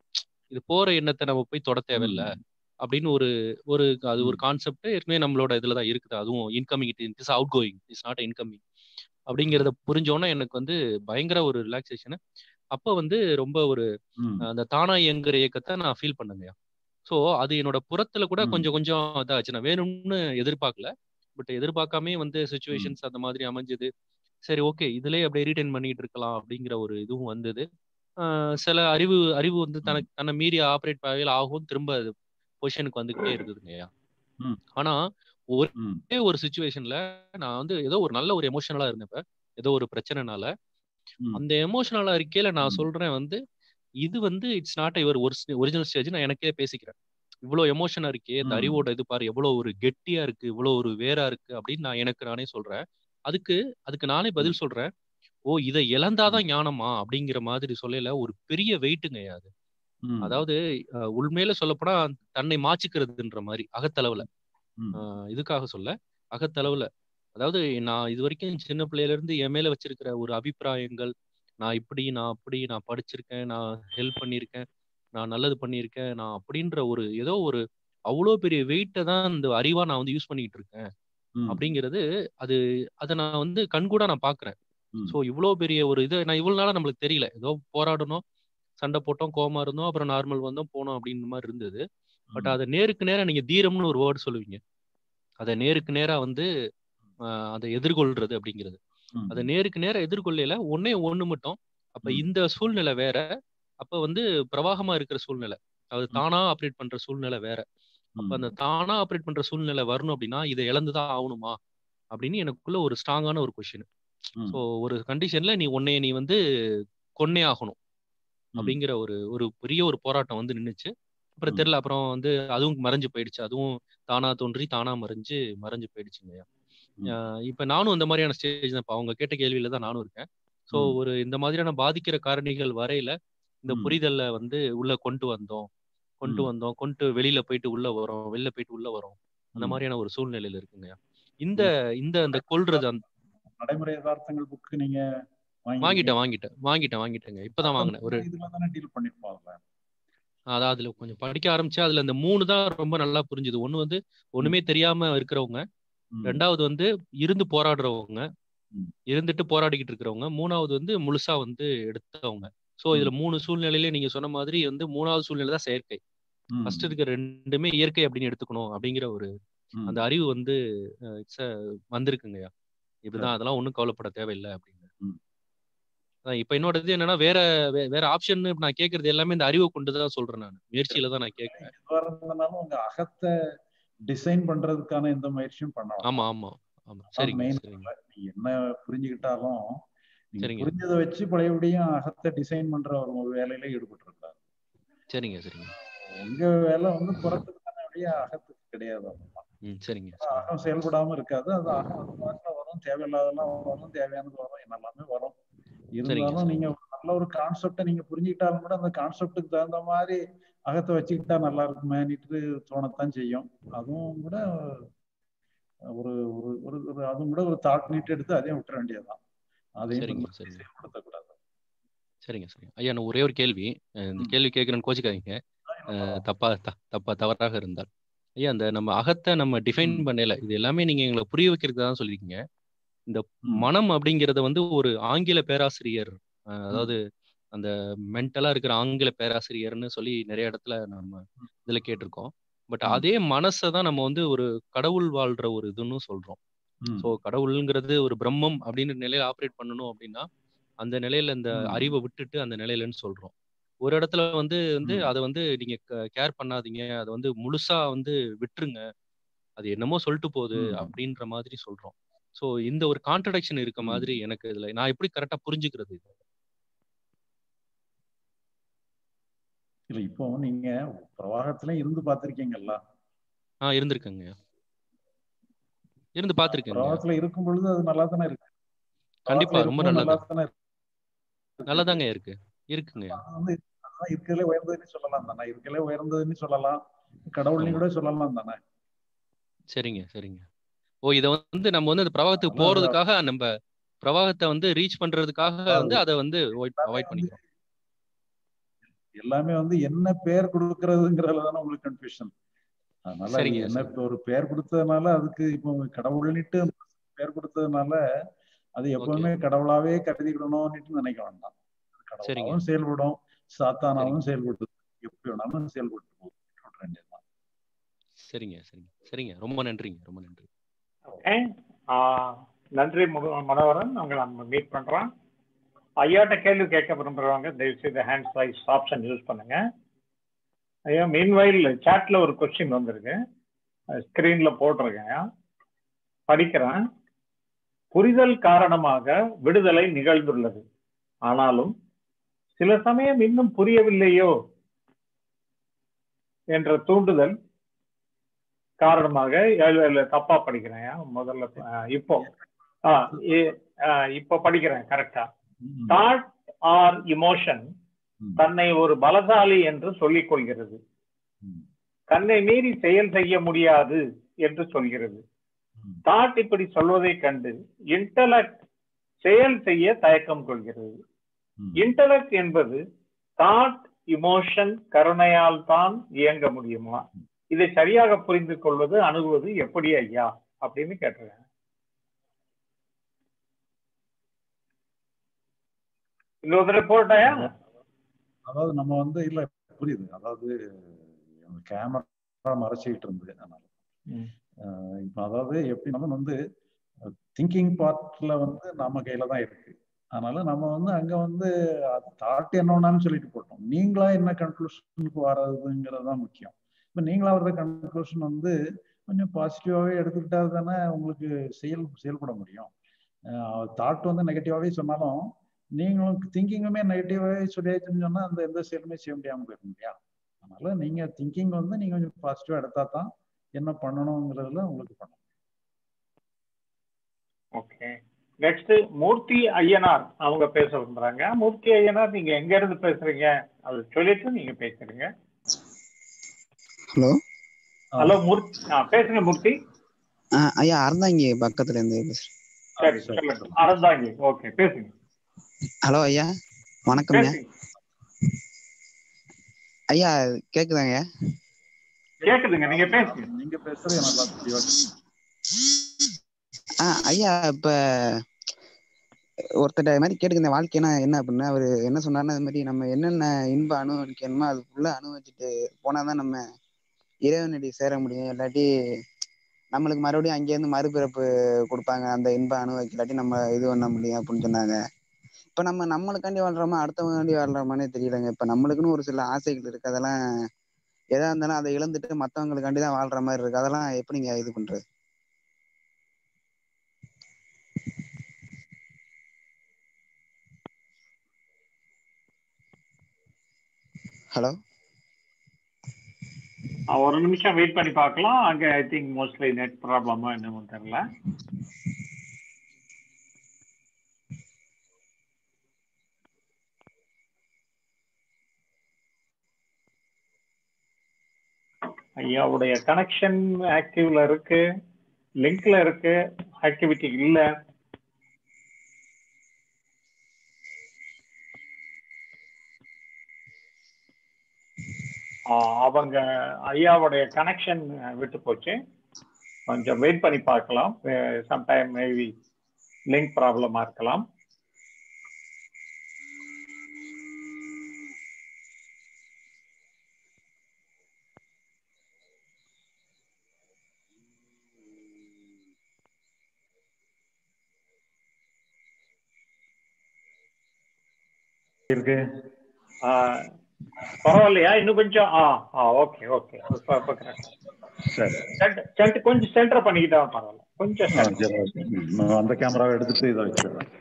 இது போற எண்ணத்தை நம்ம போய் தொட தேவையில்ல ம், அப்படின்னு ஒரு ஒரு அது ஒரு ம், கான்செப்ட் ஏற்கனவே நம்மளோட இதுல தான் இருக்குது அதுவும் incoming it is outgoing it's not incoming அப்படிங்கிறத புரிஞ்சோன்னா எனக்கு வந்து பயங்கர ஒரு ரிலாக்ஸேஷன் அப்ப வந்து ரொம்ப ஒரு ம், அந்த தானா இயங்குற இயக்கத்தை நான் ஃபீல் பண்ணுங்க ஸோ அது என்னோட புறத்துல கூட ம். கொஞ்சம் கொஞ்சம் இதாச்சு நான் வேணும்னு எதிர்பார்க்கல பட் எதிர்பார்க்காமே வந்து ம், சுச்சுவேஷன்ஸ் அந்த மாதிரி அமைஞ்சது சரி ஓகே இதுலயே அப்படியே ரீடைன் பண்ணிட்டு இருக்கலாம் அப்படிங்கிற ஒரு இதுவும் வந்தது ஆஹ் சில அறிவு அறிவு வந்து ம், தனக்கு தன்னை மீறி ஆப்ரேட் ஆகையில் ஆகும் திரும்ப அது பொசிஷனுக்கு வந்துகிட்டே இருக்குதுங்கய்யா ம், ஆனா ம், ஒரே ஒரு சுச்சுவேஷன்ல நான் வந்து ஏதோ ஒரு நல்ல ஒரு எமோஷனலா இருந்தப்ப ஏதோ ஒரு பிரச்சனைனால ம், அந்த எமோஷனலா இருக்கையில நான் ம், சொல்றேன் வந்து இது வந்து it's not your original stage நான் எனக்கே பேசிக்கிறேன் இவ்வளோ எமோஷனா இருக்கே இந்த ம். அறிவோட இது பாரு எவ்வளோ ஒரு கெட்டியா இருக்கு இவ்வளோ ஒரு வேரா இருக்கு அப்படின்னு நான் எனக்கு நானே சொல்றேன் அதுக்கு அதுக்கு நானே பதில் சொல்றேன் ஓ இதை இழந்தாதான் ஞானமா அப்படிங்கிற மாதிரி சொல்லல ஒரு பெரிய வெயிட்டுங்க அது ம். அதாவது அஹ், உண்மையில சொல்லப்போனா தன்னை மாச்சிக்கிறதுன்ற மாதிரி அகத்தளவுல ம். ஆஹ் இதுக்காக சொல்ல அகத்தளவுல அதாவது நான் இது வரைக்கும் சின்ன பிள்ளையில இருந்து என் மேல வச்சிருக்கிற ஒரு அபிப்பிராயங்கள் நான் இப்படி நான் அப்படி நான் படிச்சிருக்கேன் நான் ஹெல்ப் பண்ணியிருக்கேன் நான் நல்லது பண்ணியிருக்கேன் நான் அப்படின்ற ஒரு ஏதோ ஒரு அவ்வளோ பெரிய வெயிட்டை தான் இந்த அறிவா நான் வந்து யூஸ் பண்ணிட்டு இருக்கேன் ம். அப்படிங்கிறது அது அதை நான் வந்து கண்கூடா நான் பாக்குறேன் ம். ஸோ இவ்வளோ பெரிய ஒரு இது நான் இவ்வளவு நாளா நம்மளுக்கு தெரியல ஏதோ போராடணும் சண்டை போட்டோம் கோமா இருந்தோம் அப்புறம் நார்மல் வந்தோம் போனோம் அப்படின்ற மாதிரி இருந்தது பட் ம். அதை நேருக்கு நேரா நீங்க தீரம்னு ஒரு வேர்டு சொல்லுவீங்க அதை நேருக்கு நேரா வந்து ஆஹ் அதை எதிர்கொள்றது அப்படிங்கிறது ம். அதை நேருக்கு நேரா எதிர்கொள்ளையில ஒன்னே ஒண்ணு மட்டும் அப்ப ம். இந்த சூழ்நிலை வேற அப்ப வந்து பிரவாகமா இருக்கிற சூழ்நிலை அது ம். தானா ஆப்ரேட் பண்ற சூழ்நிலை வேற அப்ப ம். அந்த தானா ஆப்ரேட் பண்ற சூழ்நிலை வரணும் அப்படின்னா இதை இழந்துதான் ஆகணுமா அப்படின்னு எனக்குள்ள ஒரு ஸ்ட்ராங்கான ஒரு கொஸ்டின் ம். ஸோ ஒரு கண்டிஷன்ல நீ உன்னைய நீ வந்து கொன்னே ஆகணும் ம். அப்படிங்கிற ஒரு ஒரு பெரிய ஒரு போராட்டம் வந்து நின்னுச்சு அப்புறம் ம். தெரியல அப்புறம் வந்து அதுவும் மறைஞ்சு போயிடுச்சு அதுவும் தானா தோன்றி தானா மறைஞ்சு மறைஞ்சு போயிடுச்சுங்கய்யா ம். ஆஹ் இப்ப நானும் இந்த மாதிரியான ஸ்டேஜ் தான் இப்ப அவங்க கேட்ட கேள்வியில தான் நானும் இருக்கேன் ஸோ ம். ஒரு இந்த மாதிரியான பாதிக்கிற காரணிகள் வரையில இந்த ம். புரிதல்ல வந்து உள்ள கொண்டு வந்தோம் கொண்டு ம். வந்தோம் கொண்டு வெளியில போயிட்டு உள்ள வரோம் வெளில போயிட்டு உள்ள வரோம் அந்த ம். மாதிரியான ஒரு சூழ்நிலையில இருக்குங்கய்யா இந்த ம். இந்த அந்த கொள்றது அந்த நடைமுறை யதார்த்தங்கள் புக் நீங்க வாங்கிருக்கீங்க வாங்கிட்டேன் வாங்கிட்டேன் வாங்கிட்டேன் வாங்கிட்டேங்க இப்பதான் வாங்கினேன் ஒரு இதுல தானே டீல் பண்ணிருப்போம் அதுல அதான் அதுல கொஞ்சம் படிக்க ஆரம்பிச்சா அதுல இந்த மூணு தான் ரொம்ப நல்லா புரிஞ்சுது ஒண்ணு வந்து ஒண்ணுமே தெரியாம இருக்கிறவங்க ம். ரெண்டாவது வந்து இருந்து போராடுறவங்க ம். இருந்துட்டு போராடிக்கிட்டு இருக்கிறவங்க மூணாவது வந்து முழுசா வந்து எடுத்தவங்க சோ ம். இதுல மூணு சூழ்நிலையில நீங்க சொன்ன மாதிரி வந்து மூணாவது சூழ்நிலை தான் செயற்கை ம். ஃபர்ஸ்ட் இருக்கிற ரெண்டுமே இயற்கை அப்படின்னு எடுத்துக்கணும் அப்படிங்கிற ஒரு ம். அந்த அறிவு வந்து இட்ஸ் வந்திருக்குங்கய்யா இப்படிதான் சரி. அதெல்லாம் ஒண்ணும் கவலைப்பட தேவையில்லை அப்படின்னு ம். அதான் இப்ப என்னோட இது என்னன்னா வேற வே- வேற ஆப்ஷன் நான் கேக்குறது எல்லாமே இந்த அறிவை கொண்டு தான் சொல்றேன் நான் முயற்சியில தான் நான் கேட்கிறேன் எதுவா இருந்ததுனாலும் உங்க அகத்தை டிசைன் பண்றதுக்கான எந்த முயற்சியும் பண்ணலாம் ஆமா ஆமா ஆமா அதான் சரிங்க மெயின் சரிங்க நீங்க என்ன புரிஞ்சுக்கிட்டாலும் நீங்க சரிங்க புரிஞ்சதை வச்சு பழையபடியும் அகத்தை டிசைன் பண்ற ஒரு வேலையில ஈடுபட்டு இருக்காரு சரிங்க சரிங்க உங்க வேலை வந்து புறத்துக்கு தானே வழிய அகத்துக்கு கிடையாது அதெல்லாம். ம் சரிங்க அகம் செயல்படாம இருக்காது அது அகம் அது பாட்டுல வரும் தேவையில்லாதெல்லாம் வரும் தேவையானது வரும் என்னெல்லாமே வரும் சரிங்க இருந்தாலும் நீங்க சரிங்க ஒரு நல்ல ஒரு கான்செப்டை நீங்க புரிஞ்சுக்கிட்டாலும் கூட அந்த கான்செப்டுக்கு தகுந்த மாதிரி அகத்தை வச்சுக்கிட்டா நல்லா இருக்குமேனிட்டு தோணத்தான் செய்யும் அதுவும் கூட ஒரு ஒரு ஒரு ஒரு அதுவும் கூட ஒரு தாட் நீட் எடுத்து அதையும் விட்டுற வேண்டியதுதான் அதையும் சரிங்க பின்பற்றி சரிங்க செயல்படுத்தக்கூடாது சரிங்க சரிங்க ஐயா நான் ஒரே ஒரு கேள்வி அஹ் இந்த ம். கேள்வி கேட்கிறேன்னு கோச்சிக்காதீங்க அதான் என்ன அஹ் பரவாயில்ல. தப்பா த- தப்பா தவறாக இருந்தால் ஐயா அந்த நம்ம அகத்தை நம்ம டிஃபைன் ம். பண்ணல இது எல்லாமே நீங்க எங்களை புரிய வைக்கிறதுக்கு தான் சொல்லியிருக்கீங்க இந்த ம். மனம் அப்படிங்கறத வந்து ஒரு ஆங்கில பேராசிரியர் அஹ் ம். அதாவது அந்த மென்டலா இருக்கிற ஆங்கில பேராசிரியர்னு சொல்லி நிறைய இடத்துல நம்ம ம். இதுல கேட்டிருக்கோம் பட் ம். அதே மனசை தான் நம்ம வந்து ஒரு கடவுள் வாழ்ற ஒரு இதுன்னு சொல்றோம் ம். ஸோ கடவுளுங்கிறது ஒரு பிரம்மம் அப்படின்ற நிலையில ஆப்ரேட் பண்ணணும் அப்படின்னா அந்த நிலையில இந்த ம். அறிவை விட்டுட்டு அந்த நிலையிலன்னு சொல்றோம் ஒரு இடத்துல வந்து வந்து ம். அதை வந்து நீங்க கேர் பண்ணாதீங்க அதை வந்து முழுசா வந்து விட்டுருங்க அது என்னமோ சொல்லிட்டு போகுது ம். அப்படின்ற மாதிரி சொல்றோம் ஸோ இந்த ஒரு கான்ட்ரடக்ஷன் இருக்க ம். மாதிரி எனக்கு இதுல நான் எப்படி கரெக்டா புரிஞ்சுக்கிறது இது இல்ல இப்போ நீங்க பிரவாகத்துல இருந்து பார்த்திருக்கீங்கல்ல ஆ இருந்திருக்கேங்க இருந்து பார்த்துருக்கேங்க பிரவாகத்துல இருக்கும் பொழுது அது நல்லா தானே இருக்கு கண்டிப்பா பிரவாகத்துல ரொம்ப இருக்கும்போது நல்லா நல்லா தானே இருக்கு நல்லாதாங்க இருக்கு இருக்குங்க அது வந்து அதுதான் இருக்கலே உயர்ந்ததுன்னு சொல்லலாம் தானே இருக்கலே உயர்ந்ததுன்னு சொல்லலாம் கடவுள்னு ஆமா கூட சொல்லலாம் தானே சரிங்க சரிங்க ஓ இதை வந்து நம்ம வந்து அந்த பிரவாகத்துக்கு அதெல்லாம் அது போறதுக்காக நம்ம பிரவாகத்தை வந்து ரீச் பண்றதுக்காக வந்து அதாவது அதை வந்து எல்லாமே அவாய்ட் வந்து பண்ணிக்கிறோம் எல்லாமே வந்து என்ன பேர் கொடுக்கறதுங்கிறதுல தானே உங்களுக்கு கன்ஃபியூஷன் அதனால அது சரிங்க என்ன சரிங்க இப்ப ஒரு பேர் கொடுத்ததுனால அதுக்கு இப்போ கடவுள்னுட்டு பேர் கொடுத்ததுனால அது ஓகே எப்பவுமே கடவுளாவே கருதிக்கிடணும்னுட்டு நினைக்க வேண்டாம் அது சரிங்க கடவுளாவும் செயல்படும் சரிங்க சாத்தானாவும் செயல்படுது எப்படி வேணாலும் செயல்பட்டு போகுது விட்டுற வேண்டியதுதான் சரிங்க சரிங்க சரிங்க ரொம்ப நன்றிங்க ரொம்ப நன்றி ஓகே நன்றி மு- மனோகரன் உங்களை நம்ம மீட் பண்றோம் ஐயாட்ட கேள்வி கேட்க விரும்புறவங்க தயவு செய்து ஹேண்ட் ரைஸ் ஆப்ஷன் யூஸ் பண்ணுங்க ஐயா மீன்வைல் சாட்ல ஒரு கொஸ்டின் வந்திருக்கு ஸ்கிரீன்ல போட்டிருக்கேன் படிக்கிறேன் புரிதல் காரணமாக விடுதலை நிகழ்ந்துள்ளது ஆனாலும் சில சமயம் இன்னும் புரியவில்லையோ என்ற தூண்டுதல் காரணமாக இல்ல, இல்ல, தப்பா படிக்கிறேன் முதல்ல அஹ், இப்போ ஆஹ், இ- ஆஹ், இப்போ படிக்கிறேன் கரெக்டா ம், தாட் ஆர் இமோஷன் ம், தன்னை ஒரு பலசாலி என்று சொல்லிக் கொள்கிறது ம், தன்னை மீறி செயல் செய்ய முடியாது என்று சொல்கிறது ம். தாட் இப்படி சொல்வதை கண்டு இன்டலக்ட் செயல் செய்ய தயக்கம் கொள்கிறது ம். இன்டலக்ட் என்பது தாட் இமோஷன் கருணையால் தான் இயங்க முடியுமா இதை சரியாக புரிந்து கொள்வது அணுகுவது எப்படி ஐயா அப்படின்னு கேட்டிருக்காங்க இன்னொரு தடவை போட்டாயா அதாவது நம்ம வந்து இல்ல புரியுது அதாவது கேமரா மறைச்சிக்கிட்டு இருந்தது அதனால ம். அஹ் இப்ப அதாவது எப்படின்னா வந்து திங்கிங் பார்ட்ல வந்து நம்ம கையில தான் இருக்கு அதனால நம்ம வந்து அங்க வந்து தாட் என்னன்னு சொல்லிட்டு போட்டோம் நீங்களா என்ன கன்க்ளூஷனுக்கு வர்றதுங்கிறது தான் முக்கியம் இப்ப நீங்களா வர்ற கன்க்ளூஷன் வந்து கொஞ்சம் பாசிட்டிவாவே எடுத்துக்கிட்டா தானே உங்களுக்கு செயல் செயல்பட முடியும் தாட் வந்து நெகட்டிவாவே சொன்னாலும் நீங்களும் திங்கிங்குமே நெகட்டிவாவே சொல்லியாச்சுன்னு சொன்னா அந்த எந்த செயலுமே செய்ய முடியாம போயிடும் இல்லையா அதனால நீங்க திங்கிங் வந்து நீங்க கொஞ்சம் பாசிட்டிவா எடுத்தா தான் என்ன பண்ணணுங்கிறதுல உங்களுக்கு பண்ணணும் ஓகே நெக்ஸ்ட் மூர்த்தி ஐயனார் அவங்க பேச விரும்புறாங்க மூர்த்தி ஐயனார் நீங்க எங்க இருந்து பேசுறீங்க அது சொல்லிட்டு நீங்க பேசுறீங்க ஹலோ ஹலோ மூர்த்தி ஆ, பேசுங்க மூர்த்தி ஐயா அறந்தாங்க பக்கத்துல இருந்து பேசுறேன் சரி சொல்லுங்க அறந்தாங்க ஓகே பேசுங்க ஹலோ ஐயா வணக்கம்யா பேசுங்க ஐயா கேக்குதாங்க கேக்குதுங்க நீங்க பேசுங்க நீங்க பேசுறது நல்லா தெளிவா கேக்குது. ஆ ஐயா இப்ப ஒருத்தர் இது மாதிரி கேட்டுக்க வாழ்க்கைனா என்ன அப்படின்னா அவரு என்ன சொன்னாருன்னா அது மாதிரி நம்ம என்னென்ன இன்ப அனுபவிக்கணுமோ அது ஃபுல்லா அனுபவிச்சுட்டு போனாதான் நம்ம இறைவனடி சேர முடியும் இல்லாட்டி நம்மளுக்கு மறுபடியும் அங்கேருந்து மறுபிறப்பு கொடுப்பாங்க அந்த இன்ப அனுபவிக்க இல்லாட்டி நம்ம இது பண்ண முடியும் அப்படின்னு சொன்னாங்க இப்ப நம்ம நம்மளுக்காண்டி வாழ்றோமா அடுத்தவங்காண்டி வாழ்றோமானே தெரியலங்க இப்ப நம்மளுக்குன்னு ஒரு சில ஆசைகள் இருக்கு அதெல்லாம் எதா இருந்தாலும் அதை இழந்துட்டு மத்தவங்களுக்காண்டி தான் வாழ்ற மாதிரி இருக்கு அதெல்லாம் எப்படிங்க இது பண்றது ஹலோ ஒரு நிமிஷம் வெயிட் பண்ணி பார்க்கலாம் அங்க ஐ திங்க் மோஸ்ட்லி நெட் ப்ராப்ளமா என்னமோ தெரியல ஐயாவுடைய கனெக்ஷன் ஆக்டிவ்ல இருக்கு லிங்க்ல இருக்கு ஆக்டிவிட்டி இல்ல ஆ, அவங்க ஐயாவுடைய கனெக்ஷன் விட்டு போச்சு கொஞ்சம் வெயிட் பண்ணி பார்க்கலாம் சம்டைம் மேபி லிங்க் ப்ராப்ளமா இருக்கலாம் இருக்கு ஆ, பரவாயில்லையா இன்னும் கொஞ்சம் ஆ ஆ ஓகே ஓகே இப்போ இப்போ கரெக்ட் சரி சென்டர் கொஞ்சம் சென்டர் பண்ணிக்கிட்டா பரவாயில்ல கொஞ்சம் ஆ, center. சரி, ஓகே. நான் அந்த கேமராவை எடுத்துட்டு இதை வச்சிடுறேன்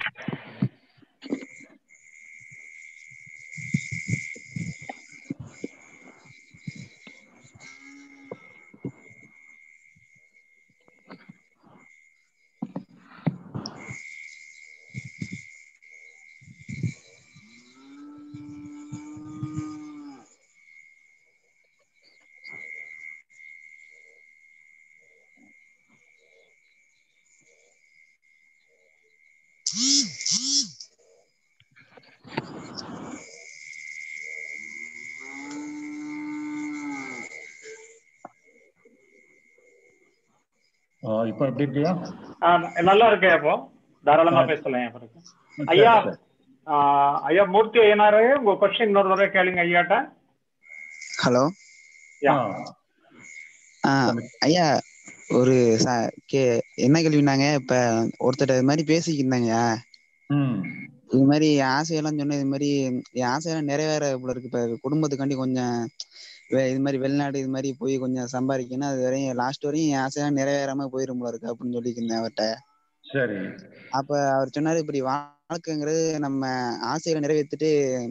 ஆ, இப்போ எப்படி இருக்கியா ஆ, நல்லா இருக்கேன் இப்போ தாராளமா ஆ. பேசலாம் என் பிறகு சரி, ஐயா சரி. ஆ, ஐயா மூர்த்தி ஐயனாரே உங்க கொஸ்டின் இன்னொரு தடவை கேளுங்க ஐயாட்ட ஹலோ யா ஆ ஐயா ஒரு ச- கே என்ன கேள்வினாங்க இப்ப ஒருத்தர் இது மாதிரி பேசிக்கிட்டு இருந்தாங்க ம் இது மாதிரி என் ஆசையெல்லாம் சொன்ன இது மாதிரி என் ஆசையெல்லாம் நிறைவேற போல இருக்கு இப்ப குடும்பத்துக்காண்டி கொஞ்சம் வே- இது மாதிரி வெளிநாடு இது மாதிரி போய் கொஞ்சம் சம்பாதிக்கணும் அது வரையும் லாஸ்ட் வரையும் என் ஆசையெல்லாம் நிறைவேறாம போயிரும் போல இருக்கு அப்படின்னு சொல்லியிருந்தேன் அவர்கிட்ட சரி அப்ப அவர் சொன்னாரு இப்படி வாழ்க்கைங்கிறது நம்ம ஆசைகளை நிறைவேற்றிட்டு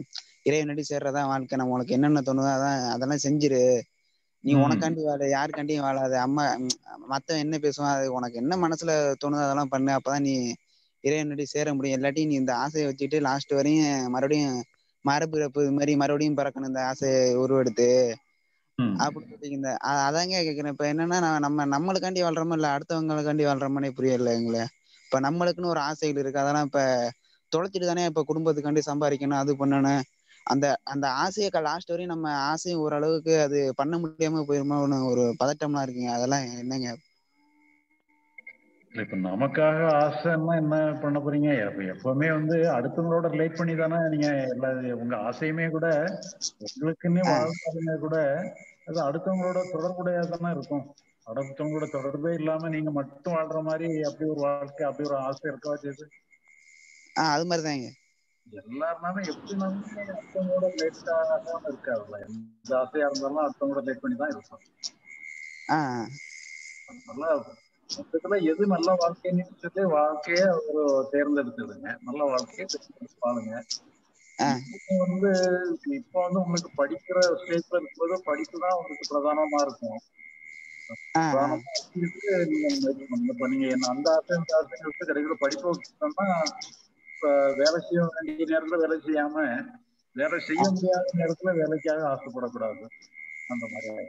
இறைவனடி சேர்றதா வாழ்க்கை நம்ம உனக்கு என்னென்ன தோணுதோ அதான் அதெல்லாம் செஞ்சிரு நீ ம். உனக்காண்டி வாழ யாருக்காண்டியும் வாழாத அம்மா ம், மத்தவன் என்ன பேசுவான் அது உனக்கு என்ன மனசுல தோணுதோ அதெல்லாம் பண்ணு அப்பதான் நீ இறைவனடி சேர முடியும் இல்லாட்டி நீ இந்த ஆசையை வச்சுட்டு லாஸ்ட் வரையும் மறுபடியும் மரபிறப்பு இது மாதிரி மறுபடியும் பிறக்கணும் இந்த ஆசையை உருவெடுத்து ம். அப்படின்னு சொல்லி இந்த அ- அதாங்க கேக்குறேன் இப்ப என்னன்னா நான் நம்ம நம்மளுக்காண்டி வாழ்றோமோ இல்ல அடுத்தவங்களுக்காண்டி வாழ்றோமோனே புரியல எங்களை இப்ப நம்மளுக்குன்னு ஒரு ஆசைகள் இருக்கு அதெல்லாம் இப்ப தொலைச்சிட்டு தானே இப்ப குடும்பத்துக்காண்டி சம்பாதிக்கணும் அது பண்ணணும் அந்த அந்த ஆசையை லாஸ்ட் வரையும் நம்ம ஆசையும் ஓரளவுக்கு அது பண்ண முடியாம போயிருமோன்னு ஒரு பதட்டம்லாம் இருக்குங்க அதெல்லாம் என்னங்க இல்ல, இப்ப நமக்காக ஆசைன்னா என்ன பண்ண போறீங்க எப்ப எப்பவுமே வந்து அடுத்தவங்களோட ரிலேட் பண்ணி தானே நீங்க எல்லா உங்க ஆசையுமே கூட உங்களுக்குன்னு ஆ. வாழ்ந்தாலுமே கூட அது அடுத்தவங்களோட தொடர்புடையதா தானே இருக்கும் அடுத்தவங்களோட தொடர்பே இல்லாம நீங்க மட்டும் வாழ்ற மாதிரி அப்படி ஒரு வாழ்க்கை அப்படி ஒரு ஆசை இருக்கவா செய்யுது ஆஹ் அது மாதிரிதாங்க எல்லாருனாலும் எப்படினாலும் அடுத்தவங்களோட ரிலேட் ஆகாம இருக்காதுல்ல எந்த ஆசையா இருந்தாலும் அடுத்தவங்களோட ரிலேட் பண்ணி தான் இருக்கும் ஆஹ் நல்லா மொத்தத்துல எது நல்ல வாழ்க்கைன்னு சொல்லி வாழ்க்கைய ஒரு தேர்ந்தெடுத்ததுங்க நல்ல வாழ்க்கையை தேர்ந்தெடுத்து வாழுங்க ஆஹ் இப்போ வந்து இப்போ வந்து உங்களுக்கு படிக்கிற ஸ்டேஜ்ல இருக்கும்போது படிப்பு தான் உங்களுக்கு பிரதானமா இருக்கும் ஆஹ் ஆஹ் பிரதானமா வச்சுக்கிட்டு நீங்க முயற்சி பண்ணுங்க இப்ப நீங்க என்ன அந்த ஆசை இந்த ஆசைன்னு விட்டு கிடைக்கிற படிப்பை விட்டுட்டோம்னா இப்ப வேலை செய்ய வேண்டிய நேரத்துல வேலை செய்யாம வேலை செய்ய முடியாத நேரத்துல வேலைக்காக ஆசைப்படக்கூடாது அந்த மாதிரி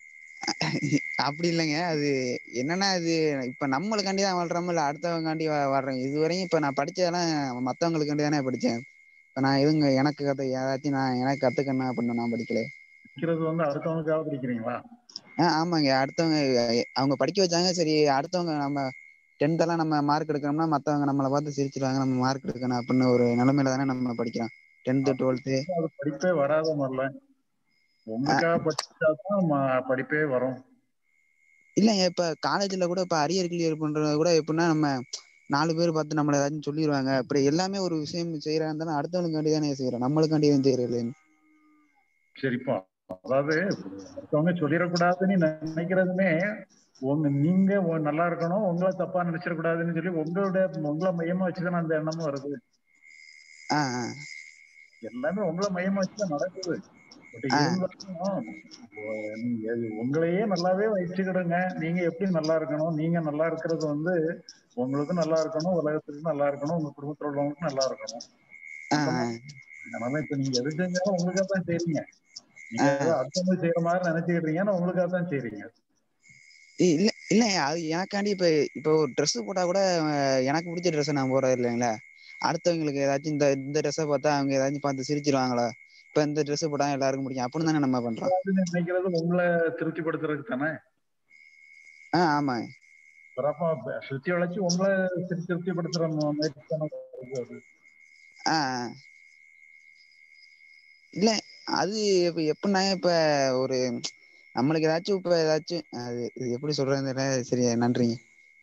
அப்படி இல்லைங்க அது என்னன்னா இது இப்ப நம்மளுக்காண்டி தான் வாழ்றோமோ இல்ல அடுத்தவங்காண்டி வா- வாழ்றோம் இதுவரையும் இப்ப நான் படிச்சதெல்லாம் மத்தவங்களுக்காண்டி தானே படிச்சேன் இப்ப நான் எதுங்க எனக்கு கத்து ஏதாச்சும் நான் எனக்கு கத்துக்கணும் அப்படின்னு நான் படிக்கல படிக்கிறது வந்து அடுத்தவங்களுக்காக படிக்கிறீங்களா ஆஹ் ஆமாங்க அடுத்தவங்க அஹ் அவங்க படிக்க வச்சாங்க சரி அடுத்தவங்க நம்ம டென்த் எல்லாம் நம்ம மார்க் எடுக்கணும்னா மத்தவங்க நம்மளை பார்த்து சிரிச்சிருவாங்க நம்ம மார்க் எடுக்கணும் அப்படின்னு ஒரு நிலைமையில தானே நம்ம படிக்கிறோம் டென்த்து டுவெல்த்து அது படிப்பே வராத முதல்ல உங்களுக்காக படிச்சாதான் ம- படிப்பே வரும் இல்லைங்க இப்ப காலேஜ்ல கூட இப்ப அரியர் கிளியர் பண்றது கூட எப்படின்னா நம்ம நாலு பேர் பார்த்து நம்மள ஏதாச்சும் சொல்லிடுவாங்க அப்படி எல்லாமே ஒரு விஷயம் செய்யறா இருந்தாலும் அடுத்தவங்களுக்காண்டி தானே செய்யறோம் நம்மளுக்காண்டி எதுவும் செய்யறது இல்லைன்னு சரிப்பா அதாவது மத்தவங்க சொல்லிடக்கூடாதுன்னு நினைக்கிறதுமே உங்க நீங்க உ- நல்லா இருக்கணும் உங்களை தப்பா நினைச்சிடக்கூடாதுன்னு சொல்லி உங்களோட உங்களை மையமா வச்சுதானே அந்த எண்ணமும் வருது ஆஹ் ஆஹ் எல்லாமே உங்களை மையமா வச்சுதான் நடக்குது பட் ஆ. இருந்தாலும் உ- நீங்க உங்களையே நல்லாவே வச்சுக்கிடுங்க நீங்க எப்படி நல்லா இருக்கணும் நீங்க நல்லா இருக்கிறது வந்து உங்களுக்கும் நல்லா இருக்கணும் உலகத்துக்கும் நல்லா இருக்கணும் உங்க குடும்பத்துல உள்ளவங்களுக்கும் நல்லா இருக்கணும் ஆஹ் ஆஹ் அதனால இப்ப நீங்க எது செஞ்சாலும் உங்களுக்காக தான் செய்றீங்க நீங்க ஏதோ அடுத்தவங்க செய்யற மாதிரி நினைச்சுக்கிட்டீங்கன்னா உங்களுக்காக தான் செய்றீங்க இ- இல்ல இல்ல அது எனக்காண்டி இப்ப இப்ப ஒரு Dress போட்டா கூட அஹ் எனக்கு பிடிச்ச ட்ரெஸ் நான் போடுறது இல்லைங்களா அடுத்தவங்களுக்கு ஏதாச்சும் இந்த இந்த ட்ரெஸ்ஸை பார்த்தா அவங்க ஏதாச்சும் பார்த்து சிரிச்சிருவாங்களா இப்ப இந்த Dress போட்டா எல்லாருக்கும் பிடிக்கும் அப்படின்னு தானே நம்ம பண்றோம் அதுன்னு நினைக்கிறது உங்களை திருப்திப்படுத்துறதுக்கு தானே ஆஹ் ஆமா சிறப்பா சுத்தி வளைச்சு உங்களை திரு- திருப்திப்படுத்துற மு- முயற்சி தானே வருது அது. ஆஹ் ஆஹ். இல்ல அது இப்ப எப்படின்னா இப்ப ஒரு நம்மளுக்கு ஏதாச்சும் இப்ப ஏதாச்சும் அது இது எப்படி சொல்றதுன்னு தெரியல சரி நன்றிங்க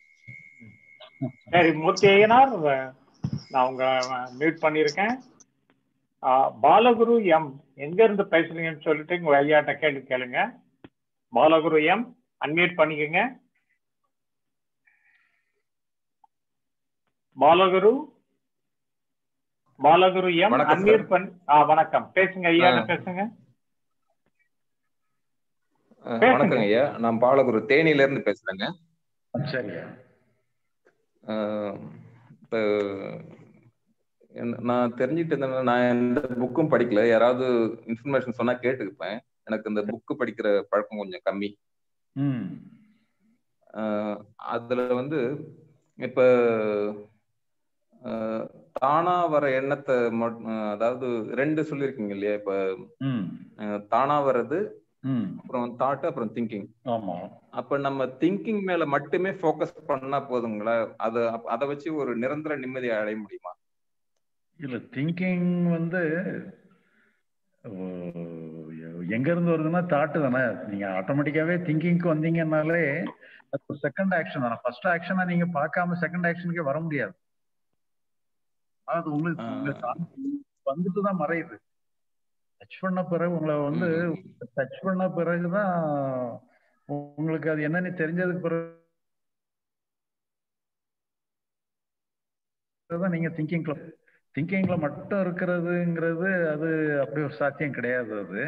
சரி மூர்த்தி ஐயனார் அஹ், நான் உங்க மியூட் பண்ணியிருக்கேன் அஹ், பாலகுரு எம் எங்க இருந்து பேசுறீங்கன்னு சொல்லிட்டு உங்க ஐயாட்ட கேள்வி கேளுங்க பாலகுரு எம் அன்மியூட் பண்ணிக்கோங்க பாலகுரு பாலகுரு எம் வணக்கம் அன்மியூட் சார். பண்ணி ஆ வணக்கம் பேசுங்க ஐயாட்ட ஆ. பேசுங்க அஹ் பேசுங்க. வணக்கங்க ஐயா நான் பாலகுரு தேனியில இருந்து பேசுறேங்க சரியா அஹ் இப்ப என்ன- நான் தெரிஞ்சுட்டு இருந்தேன் நான் எந்த புக்கும் படிக்கல யாராவது இன்ஃபர்மேஷன் சொன்னா கேட்டுக்குப்பேன் எனக்கு இந்த புக்கு படிக்கிற பழக்கம் கொஞ்சம் கம்மி ம் அஹ் அதுல வந்து இப்ப அஹ் தானா வர எண்ணத்தை மட்- அஹ் அதாவது ரெண்டு சொல்லியிருக்கீங்க இல்லையா இப்ப ம் அஹ் தானா வர்றது ம் அப்புறம் தாட் அப்புறம் திங்கிங் ஆமா அப்ப நம்ம திங்கிங் மேல மட்டுமே ஃபோக்கஸ் பண்ணா போதுங்களா அத அப்ப- அத வச்சு ஒரு நிரந்தர நிம்மதியை அடைய முடியுமா இல்ல திங்கிங் வந்து ஓ, எங்க இருந்து வருதுன்னா தாட்டு தானே நீங்க ஆட்டோமேட்டிக்காவே திங்கிங்க்கு வந்தீங்கன்னாலே அது செகண்ட் ஆக்ஷன் தானே ஃபர்ஸ்ட் ஆக்ஷனை நீங்க பார்க்காம செகண்ட் ஆக்ஷனுக்கே வர முடியாது அது உங்களுக்கு உங்களுக்கு வந்துட்டு தான் மறையுது டச் பண்ண பிறகு உங்களை வந்து டச் பண்ண பிறகுதான் உங்களுக்கு அது என்னன்னு தெரிஞ்சதுக்கு பிறகு தான் நீங்க திங்கிங் திங்கிங்ல மட்டும் இருக்கிறதுங்கிறது அது அப்படி ஒரு சாத்தியம் கிடையாது அது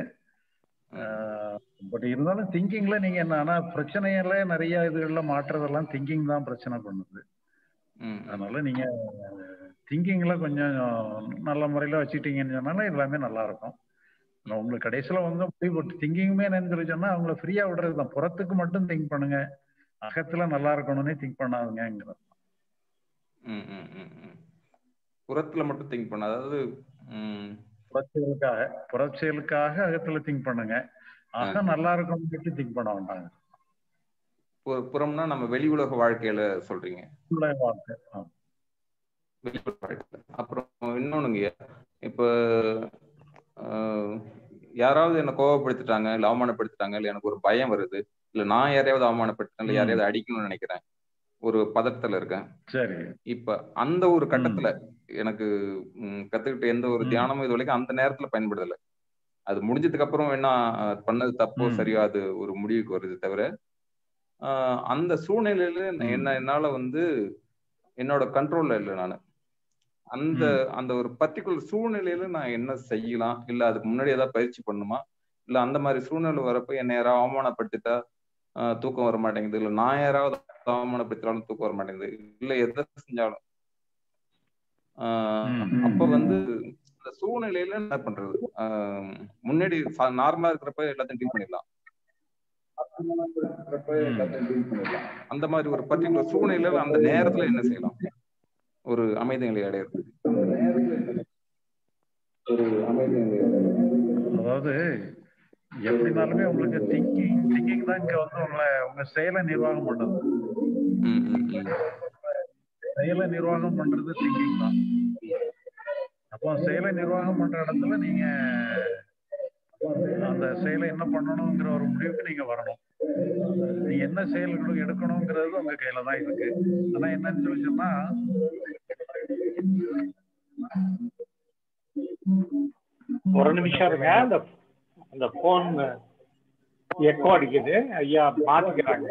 பட் இருந்தாலும் திங்கிங்ல நீங்க என்ன ஆனா பிரச்சனையில நிறைய இதுகள்ல மாற்றுறதெல்லாம் திங்கிங் தான் பிரச்சனை பண்ணுது அதனால நீங்க திங்கிங்ல கொஞ்சம் நல்ல முறையில வச்சுக்கிட்டீங்கன்னு சொன்னாலும் எல்லாமே நல்லா இருக்கும் ஆனா உங்களுக்கு கடைசியில வந்து முடிவு திங்கிங்குமே என்னன்னு சொல்லி சொன்னா அவங்கள ஃப்ரீயா விடுறது தான் புறத்துக்கு மட்டும் திங்க் பண்ணுங்க அகத்துல நல்லா இருக்கணும்னே திங்க் பண்ணாதுங்கிறது ம், ம், ம், ம். புறத்துல மட்டும் திங்க் பண்ண அதாவது ம், புறச்செயலுக்காக புறச்செயலுக்காக அகத்துல திங்க் பண்ணுங்க அகம் நல்லா இருக்கணும்னு சொல்லிட்டு திங்க் பண்ண வேண்டாங்க பு- புறம்னா நம்ம வெளி உலக வாழ்க்கையில சொல்றீங்க உள்ள வாழ்க்கை ஆ. வெளி உலக வாழ்க்கையில அப்புறம் இன்னொன்னுங்க இப்ப ஆஹ், யாராவது என்ன கோவப்படுத்திட்டாங்க இல்ல அவமானப்படுத்திட்டாங்க இல்ல எனக்கு ஒரு பயம் வருது இல்ல நான் யாரையாவது அவமானப்படுத்திட்டேன் இல்ல ம். யாரையாவது அடிக்கணும்னு நினைக்கிறேன் ஒரு பதட்டத்துல இருக்கேன் சரி இப்ப அந்த ஒரு கட்டத்துல எனக்கு ம், கத்துக்கிட்ட எந்த ஒரு ம். தியானமும் இது வரைக்கும் அந்த நேரத்துல பயன்படுத்தல அது முடிஞ்சதுக்கு அப்புறம் என்ன அஹ், பண்ணது தப்போ ம். சரியோ அது ஒரு முடிவுக்கு வருது தவிர ஆஹ், அந்த சூழ்நிலையில ம். என்ன என்னால வந்து என்னோட கண்ட்ரோல்ல இல்லை நான் அந்த ம். அந்த ஒரு பர்டிகுலர் சூழ்நிலையில நான் என்ன செய்யலாம் இல்ல அதுக்கு முன்னாடி ஏதாவது பயிற்சி பண்ணுமா இல்ல அந்த மாதிரி சூழ்நிலை வரப்ப என்னை யாராவது அவமானப்படுத்திட்டா ஆஹ், தூக்கம் வர மாட்டேங்குது இல்ல நான் யாராவது அவமானப்படுத்தினாலும் தூக்கம் வர மாட்டேங்குது இல்ல எதை செஞ்சாலும் ஆஹ், ம். அப்ப வந்து அந்த சூழ்நிலையில என்ன பண்றது ஆஹ், முன்னாடி நார்மலா இருக்கிறப்ப எல்லாத்தையும் டீல் பண்ணிடலாம் அந்த மாதிரி ஒரு பர்டிகுலர் சூழ்நிலையில அந்த நேரத்துல என்ன செய்யலாம் ஒரு அமைதி நிலை அடையிறது அதாவது எப்படினாலுமே உங்களுக்கு திங்கிங் திங்கிங் தான் இங்க வந்து உங்களை உங்க செயலை நிர்வாகம் பண்ணுது ம், ம், ம். செயலை நிர்வாகம் பண்றது திங்கிங் தான் அப்போ செயலை நிர்வாகம் பண்ற இடத்துல நீங்க அந்த செயலை என்ன பண்ணணுங்கிற ஒரு முடிவுக்கு நீங்க வரணும் நீங்க என்ன செயல்கள் எடுக்கணுங்கிறது உங்க கையில தான் இருக்கு ஆனா என்னன்னு சொல்லி சொன்னா ஒரு நிமிஷம் இருங்க அந்த அந்த போன் எக்கோ அடிக்குது ஐயா மாத்திக்கிறாங்க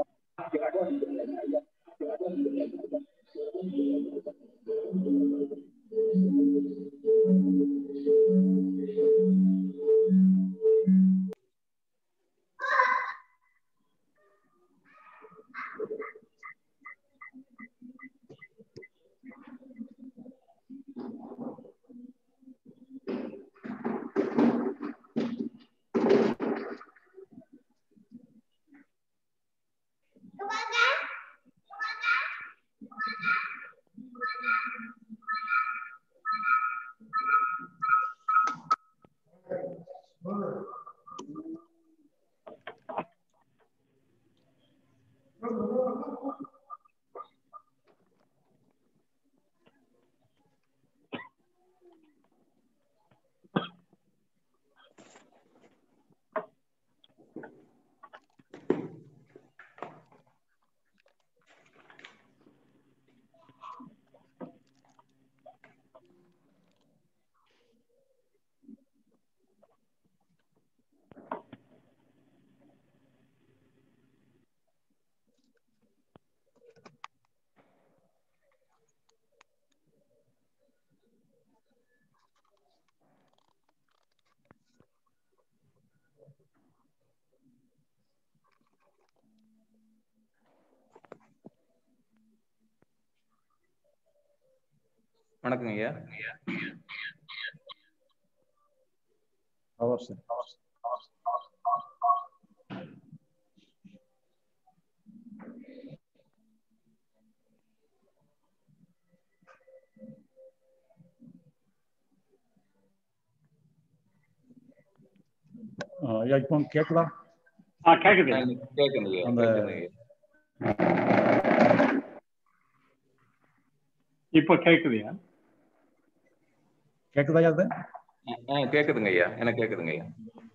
வணக்கங்க ஐயா அவசியம் ஐயா இப்போ கேட்கலா ஆ கேக்குது ஆ, எனக்கு கேக்குதுங்க ஐயா அந்த கேக்குதுங்க ஐயா இப்போ கேக்குதுயா கேக்குதா அது ஆ, ஆ, கேக்குதுங்க ஐயா எனக்கு கேக்குதுங்க ஐயா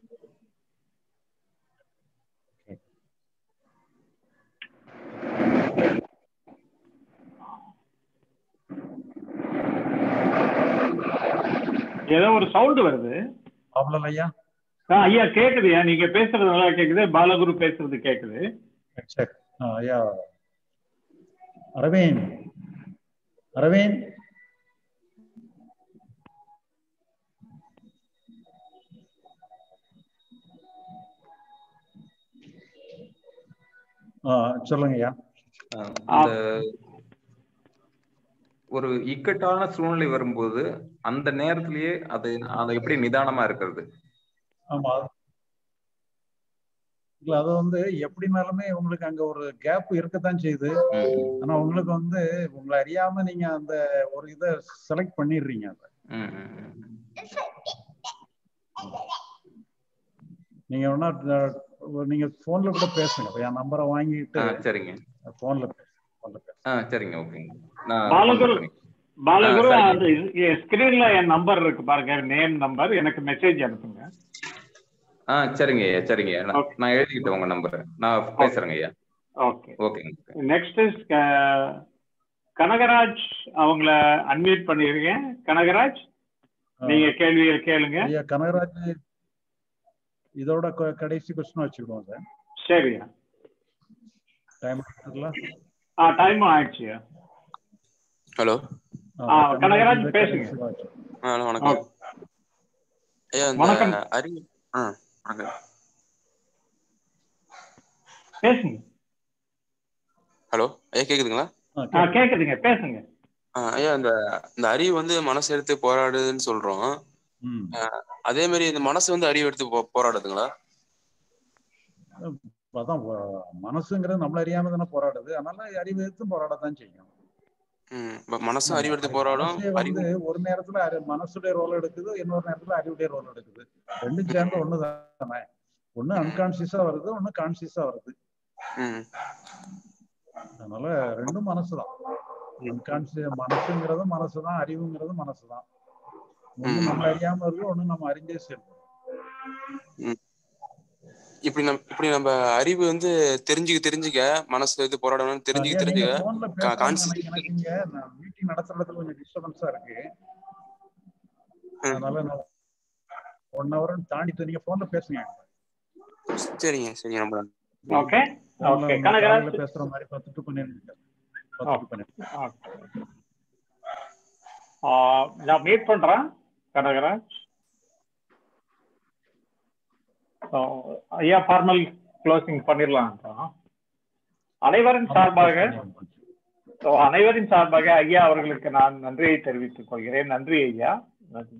ஏதோ ஒரு சவுண்ட் வருது ப்ராப்ளம் ஐயா ஆ, ஐயா கேக்குதுயா நீங்க பேசுறது நல்லா கேக்குது பாலகுரு பேசுறது கேக்குது சரி ஆ, ஐயா அரவிந்த் அரவிந்த் ஆ, சொல்லுங்க ஐயா அஹ் இந்த ஒரு இக்கட்டான சூழ்நிலை வரும்போது அந்த நேரத்திலேயே அது அதை எப்படி நிதானமா இருக்கிறது ஆமா இல்ல அது வந்து எப்படினாலுமே உங்களுக்கு அங்க ஒரு கேப் இருக்கத்தான் செய்யுது ஆனா உங்களுக்கு வந்து உங்களை அறியாம நீங்க அந்த ஒரு இதை செலக்ட் பண்ணிடுறீங்க அதை ம், ம், ம். நீங்க வேணா அஹ், நீங்க போன்ல கூட பேசுங்க இப்ப என் நம்பரை வாங்கிட்டு ஆ சரிங்க போன்ல போன்ல பேசுங்க ஆ சரிங்க ஓகேங்க நான் பாலகுரு phone பண்றேங்க. பாலகுரு ஆ, சரிங்க. அந்த ஸ்கிரீன்ல என் நம்பர் இருக்கு பாருங்க நேம் நம்பர் எனக்கு மெசேஜ் அனுப்புங்க ஆ சரிங்க ஐயா சரிங்க ஐயா. நான் நான் எழுதிக்கிட்டேன் உங்க நம்பரை நான் பேசுறேங்க ஐயா ஓகே ஓகேங்க நெக்ஸ்ட் இஸ் கனகராஜ் அவங்கள அன்மியூட் பண்ணிருக்கேன் கனகராஜ் நீங்க கேள்விகள் கேளுங்க ஐயா கனகராஜ் இதோட க- கடைசி கொஸ்டின் வச்சுக்கிடுவோம் சார் சரியா டைம் இருக்குல்ல ஆ டைம் ஆயிடுச்சு ஹலோ ஆ கனகராஜ் பேசுங்க ஹலோ வணக்கம் ஐயா இந்த வணக்கம். அறிவு ஆ வணக்கம் பேசுங்க ஹலோ ஐயா கேக்குதுங்களா ஆ கேக்குதுங்க பேசுங்க ஆ, ஐயா இந்த இந்த அறிவு வந்து மனசு எடுத்து போராடுதுன்னு சொல்றோம் ம். ஆ, அதே மாதிரி இந்த மனசு வந்து அறிவு எடுத்து போ- போராடுதுங்களா அதான் வ- மனசுங்கிறது நம்மள அறியாம தானே போராடுது அதனால அறிவு எடுத்து போராடத்தான் செய்யும் ம் இப்ப மனசும் அறிவு எடுத்து போராடும் மனசே அறிவு வந்து ஒரு நேரத்துல அறி- மனசுடைய ரோல் எடுக்குது இன்னொரு நேரத்துல அறிவுடைய ரோல் எடுக்குது ரெண்டும் சேர்ந்து ஒண்ணு தானே ஒண்ணு அன்கான்சியஸா வருது ஒண்ணு கான்சியஸா வருது ம் அதனால ரெண்டும் மனசுதான் அன்கான்சியஸ் மனசுங்கிறது மனசுதான் அறிவுங்கிறது மனசுதான் ஒண்ணு ம். நம்ம அறியாம வருது ஒண்ணு நம்ம அறிஞ்சே செல்லும் ம். இப்படி நம் இப்படி நம்ம அறிவு வந்து தெரிஞ்சுக்க தெரிஞ்சுக்க மனசு எடுத்து போராடணும்னு தெரிஞ்சுக்க ஐயா, நீங்க தெரிஞ்சுக்க போன்ல கா- பேசலாம் கான்சி எனக்கு எனக்கு இங்க மீட்டிங் நடத்துற இடத்துல கொஞ்சம் டிஸ்டர்பன்ஸா இருக்கு அதனால நான் ஒன் ஹவர் தாண்டிட்டு நீங்க போன்ல பேசுங்க சரிங்க சரிங்க ரொம்ப நன்றி. ஓகே போன்ல ஓகே நம்ம கனகராஜ் காலையில பேசுற மாதிரி பத்து டு பன்னெண்டு பத்து டு பன்னெண்டு ஆ, நான் மீட் பண்றேன் கனகராஜ் So, ஐயா ஃபார்மல் க்ளோசிங் பண்ணிடலாம் அனைவரின் சார்பாக So, அனைவரின் சார்பாக ஐயா அவர்களுக்கு நான் நன்றியை தெரிவித்துக் கொள்கிறேன் நன்றி ஐயா நன்றி.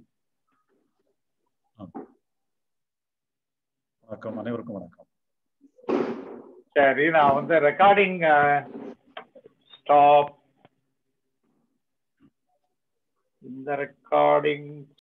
வணக்கம் அனைவருக்கும் வணக்கம் சரி நான் வந்து ரெக்கார்டிங் ஸ்டாப் இந்த ரெக்கார்டிங்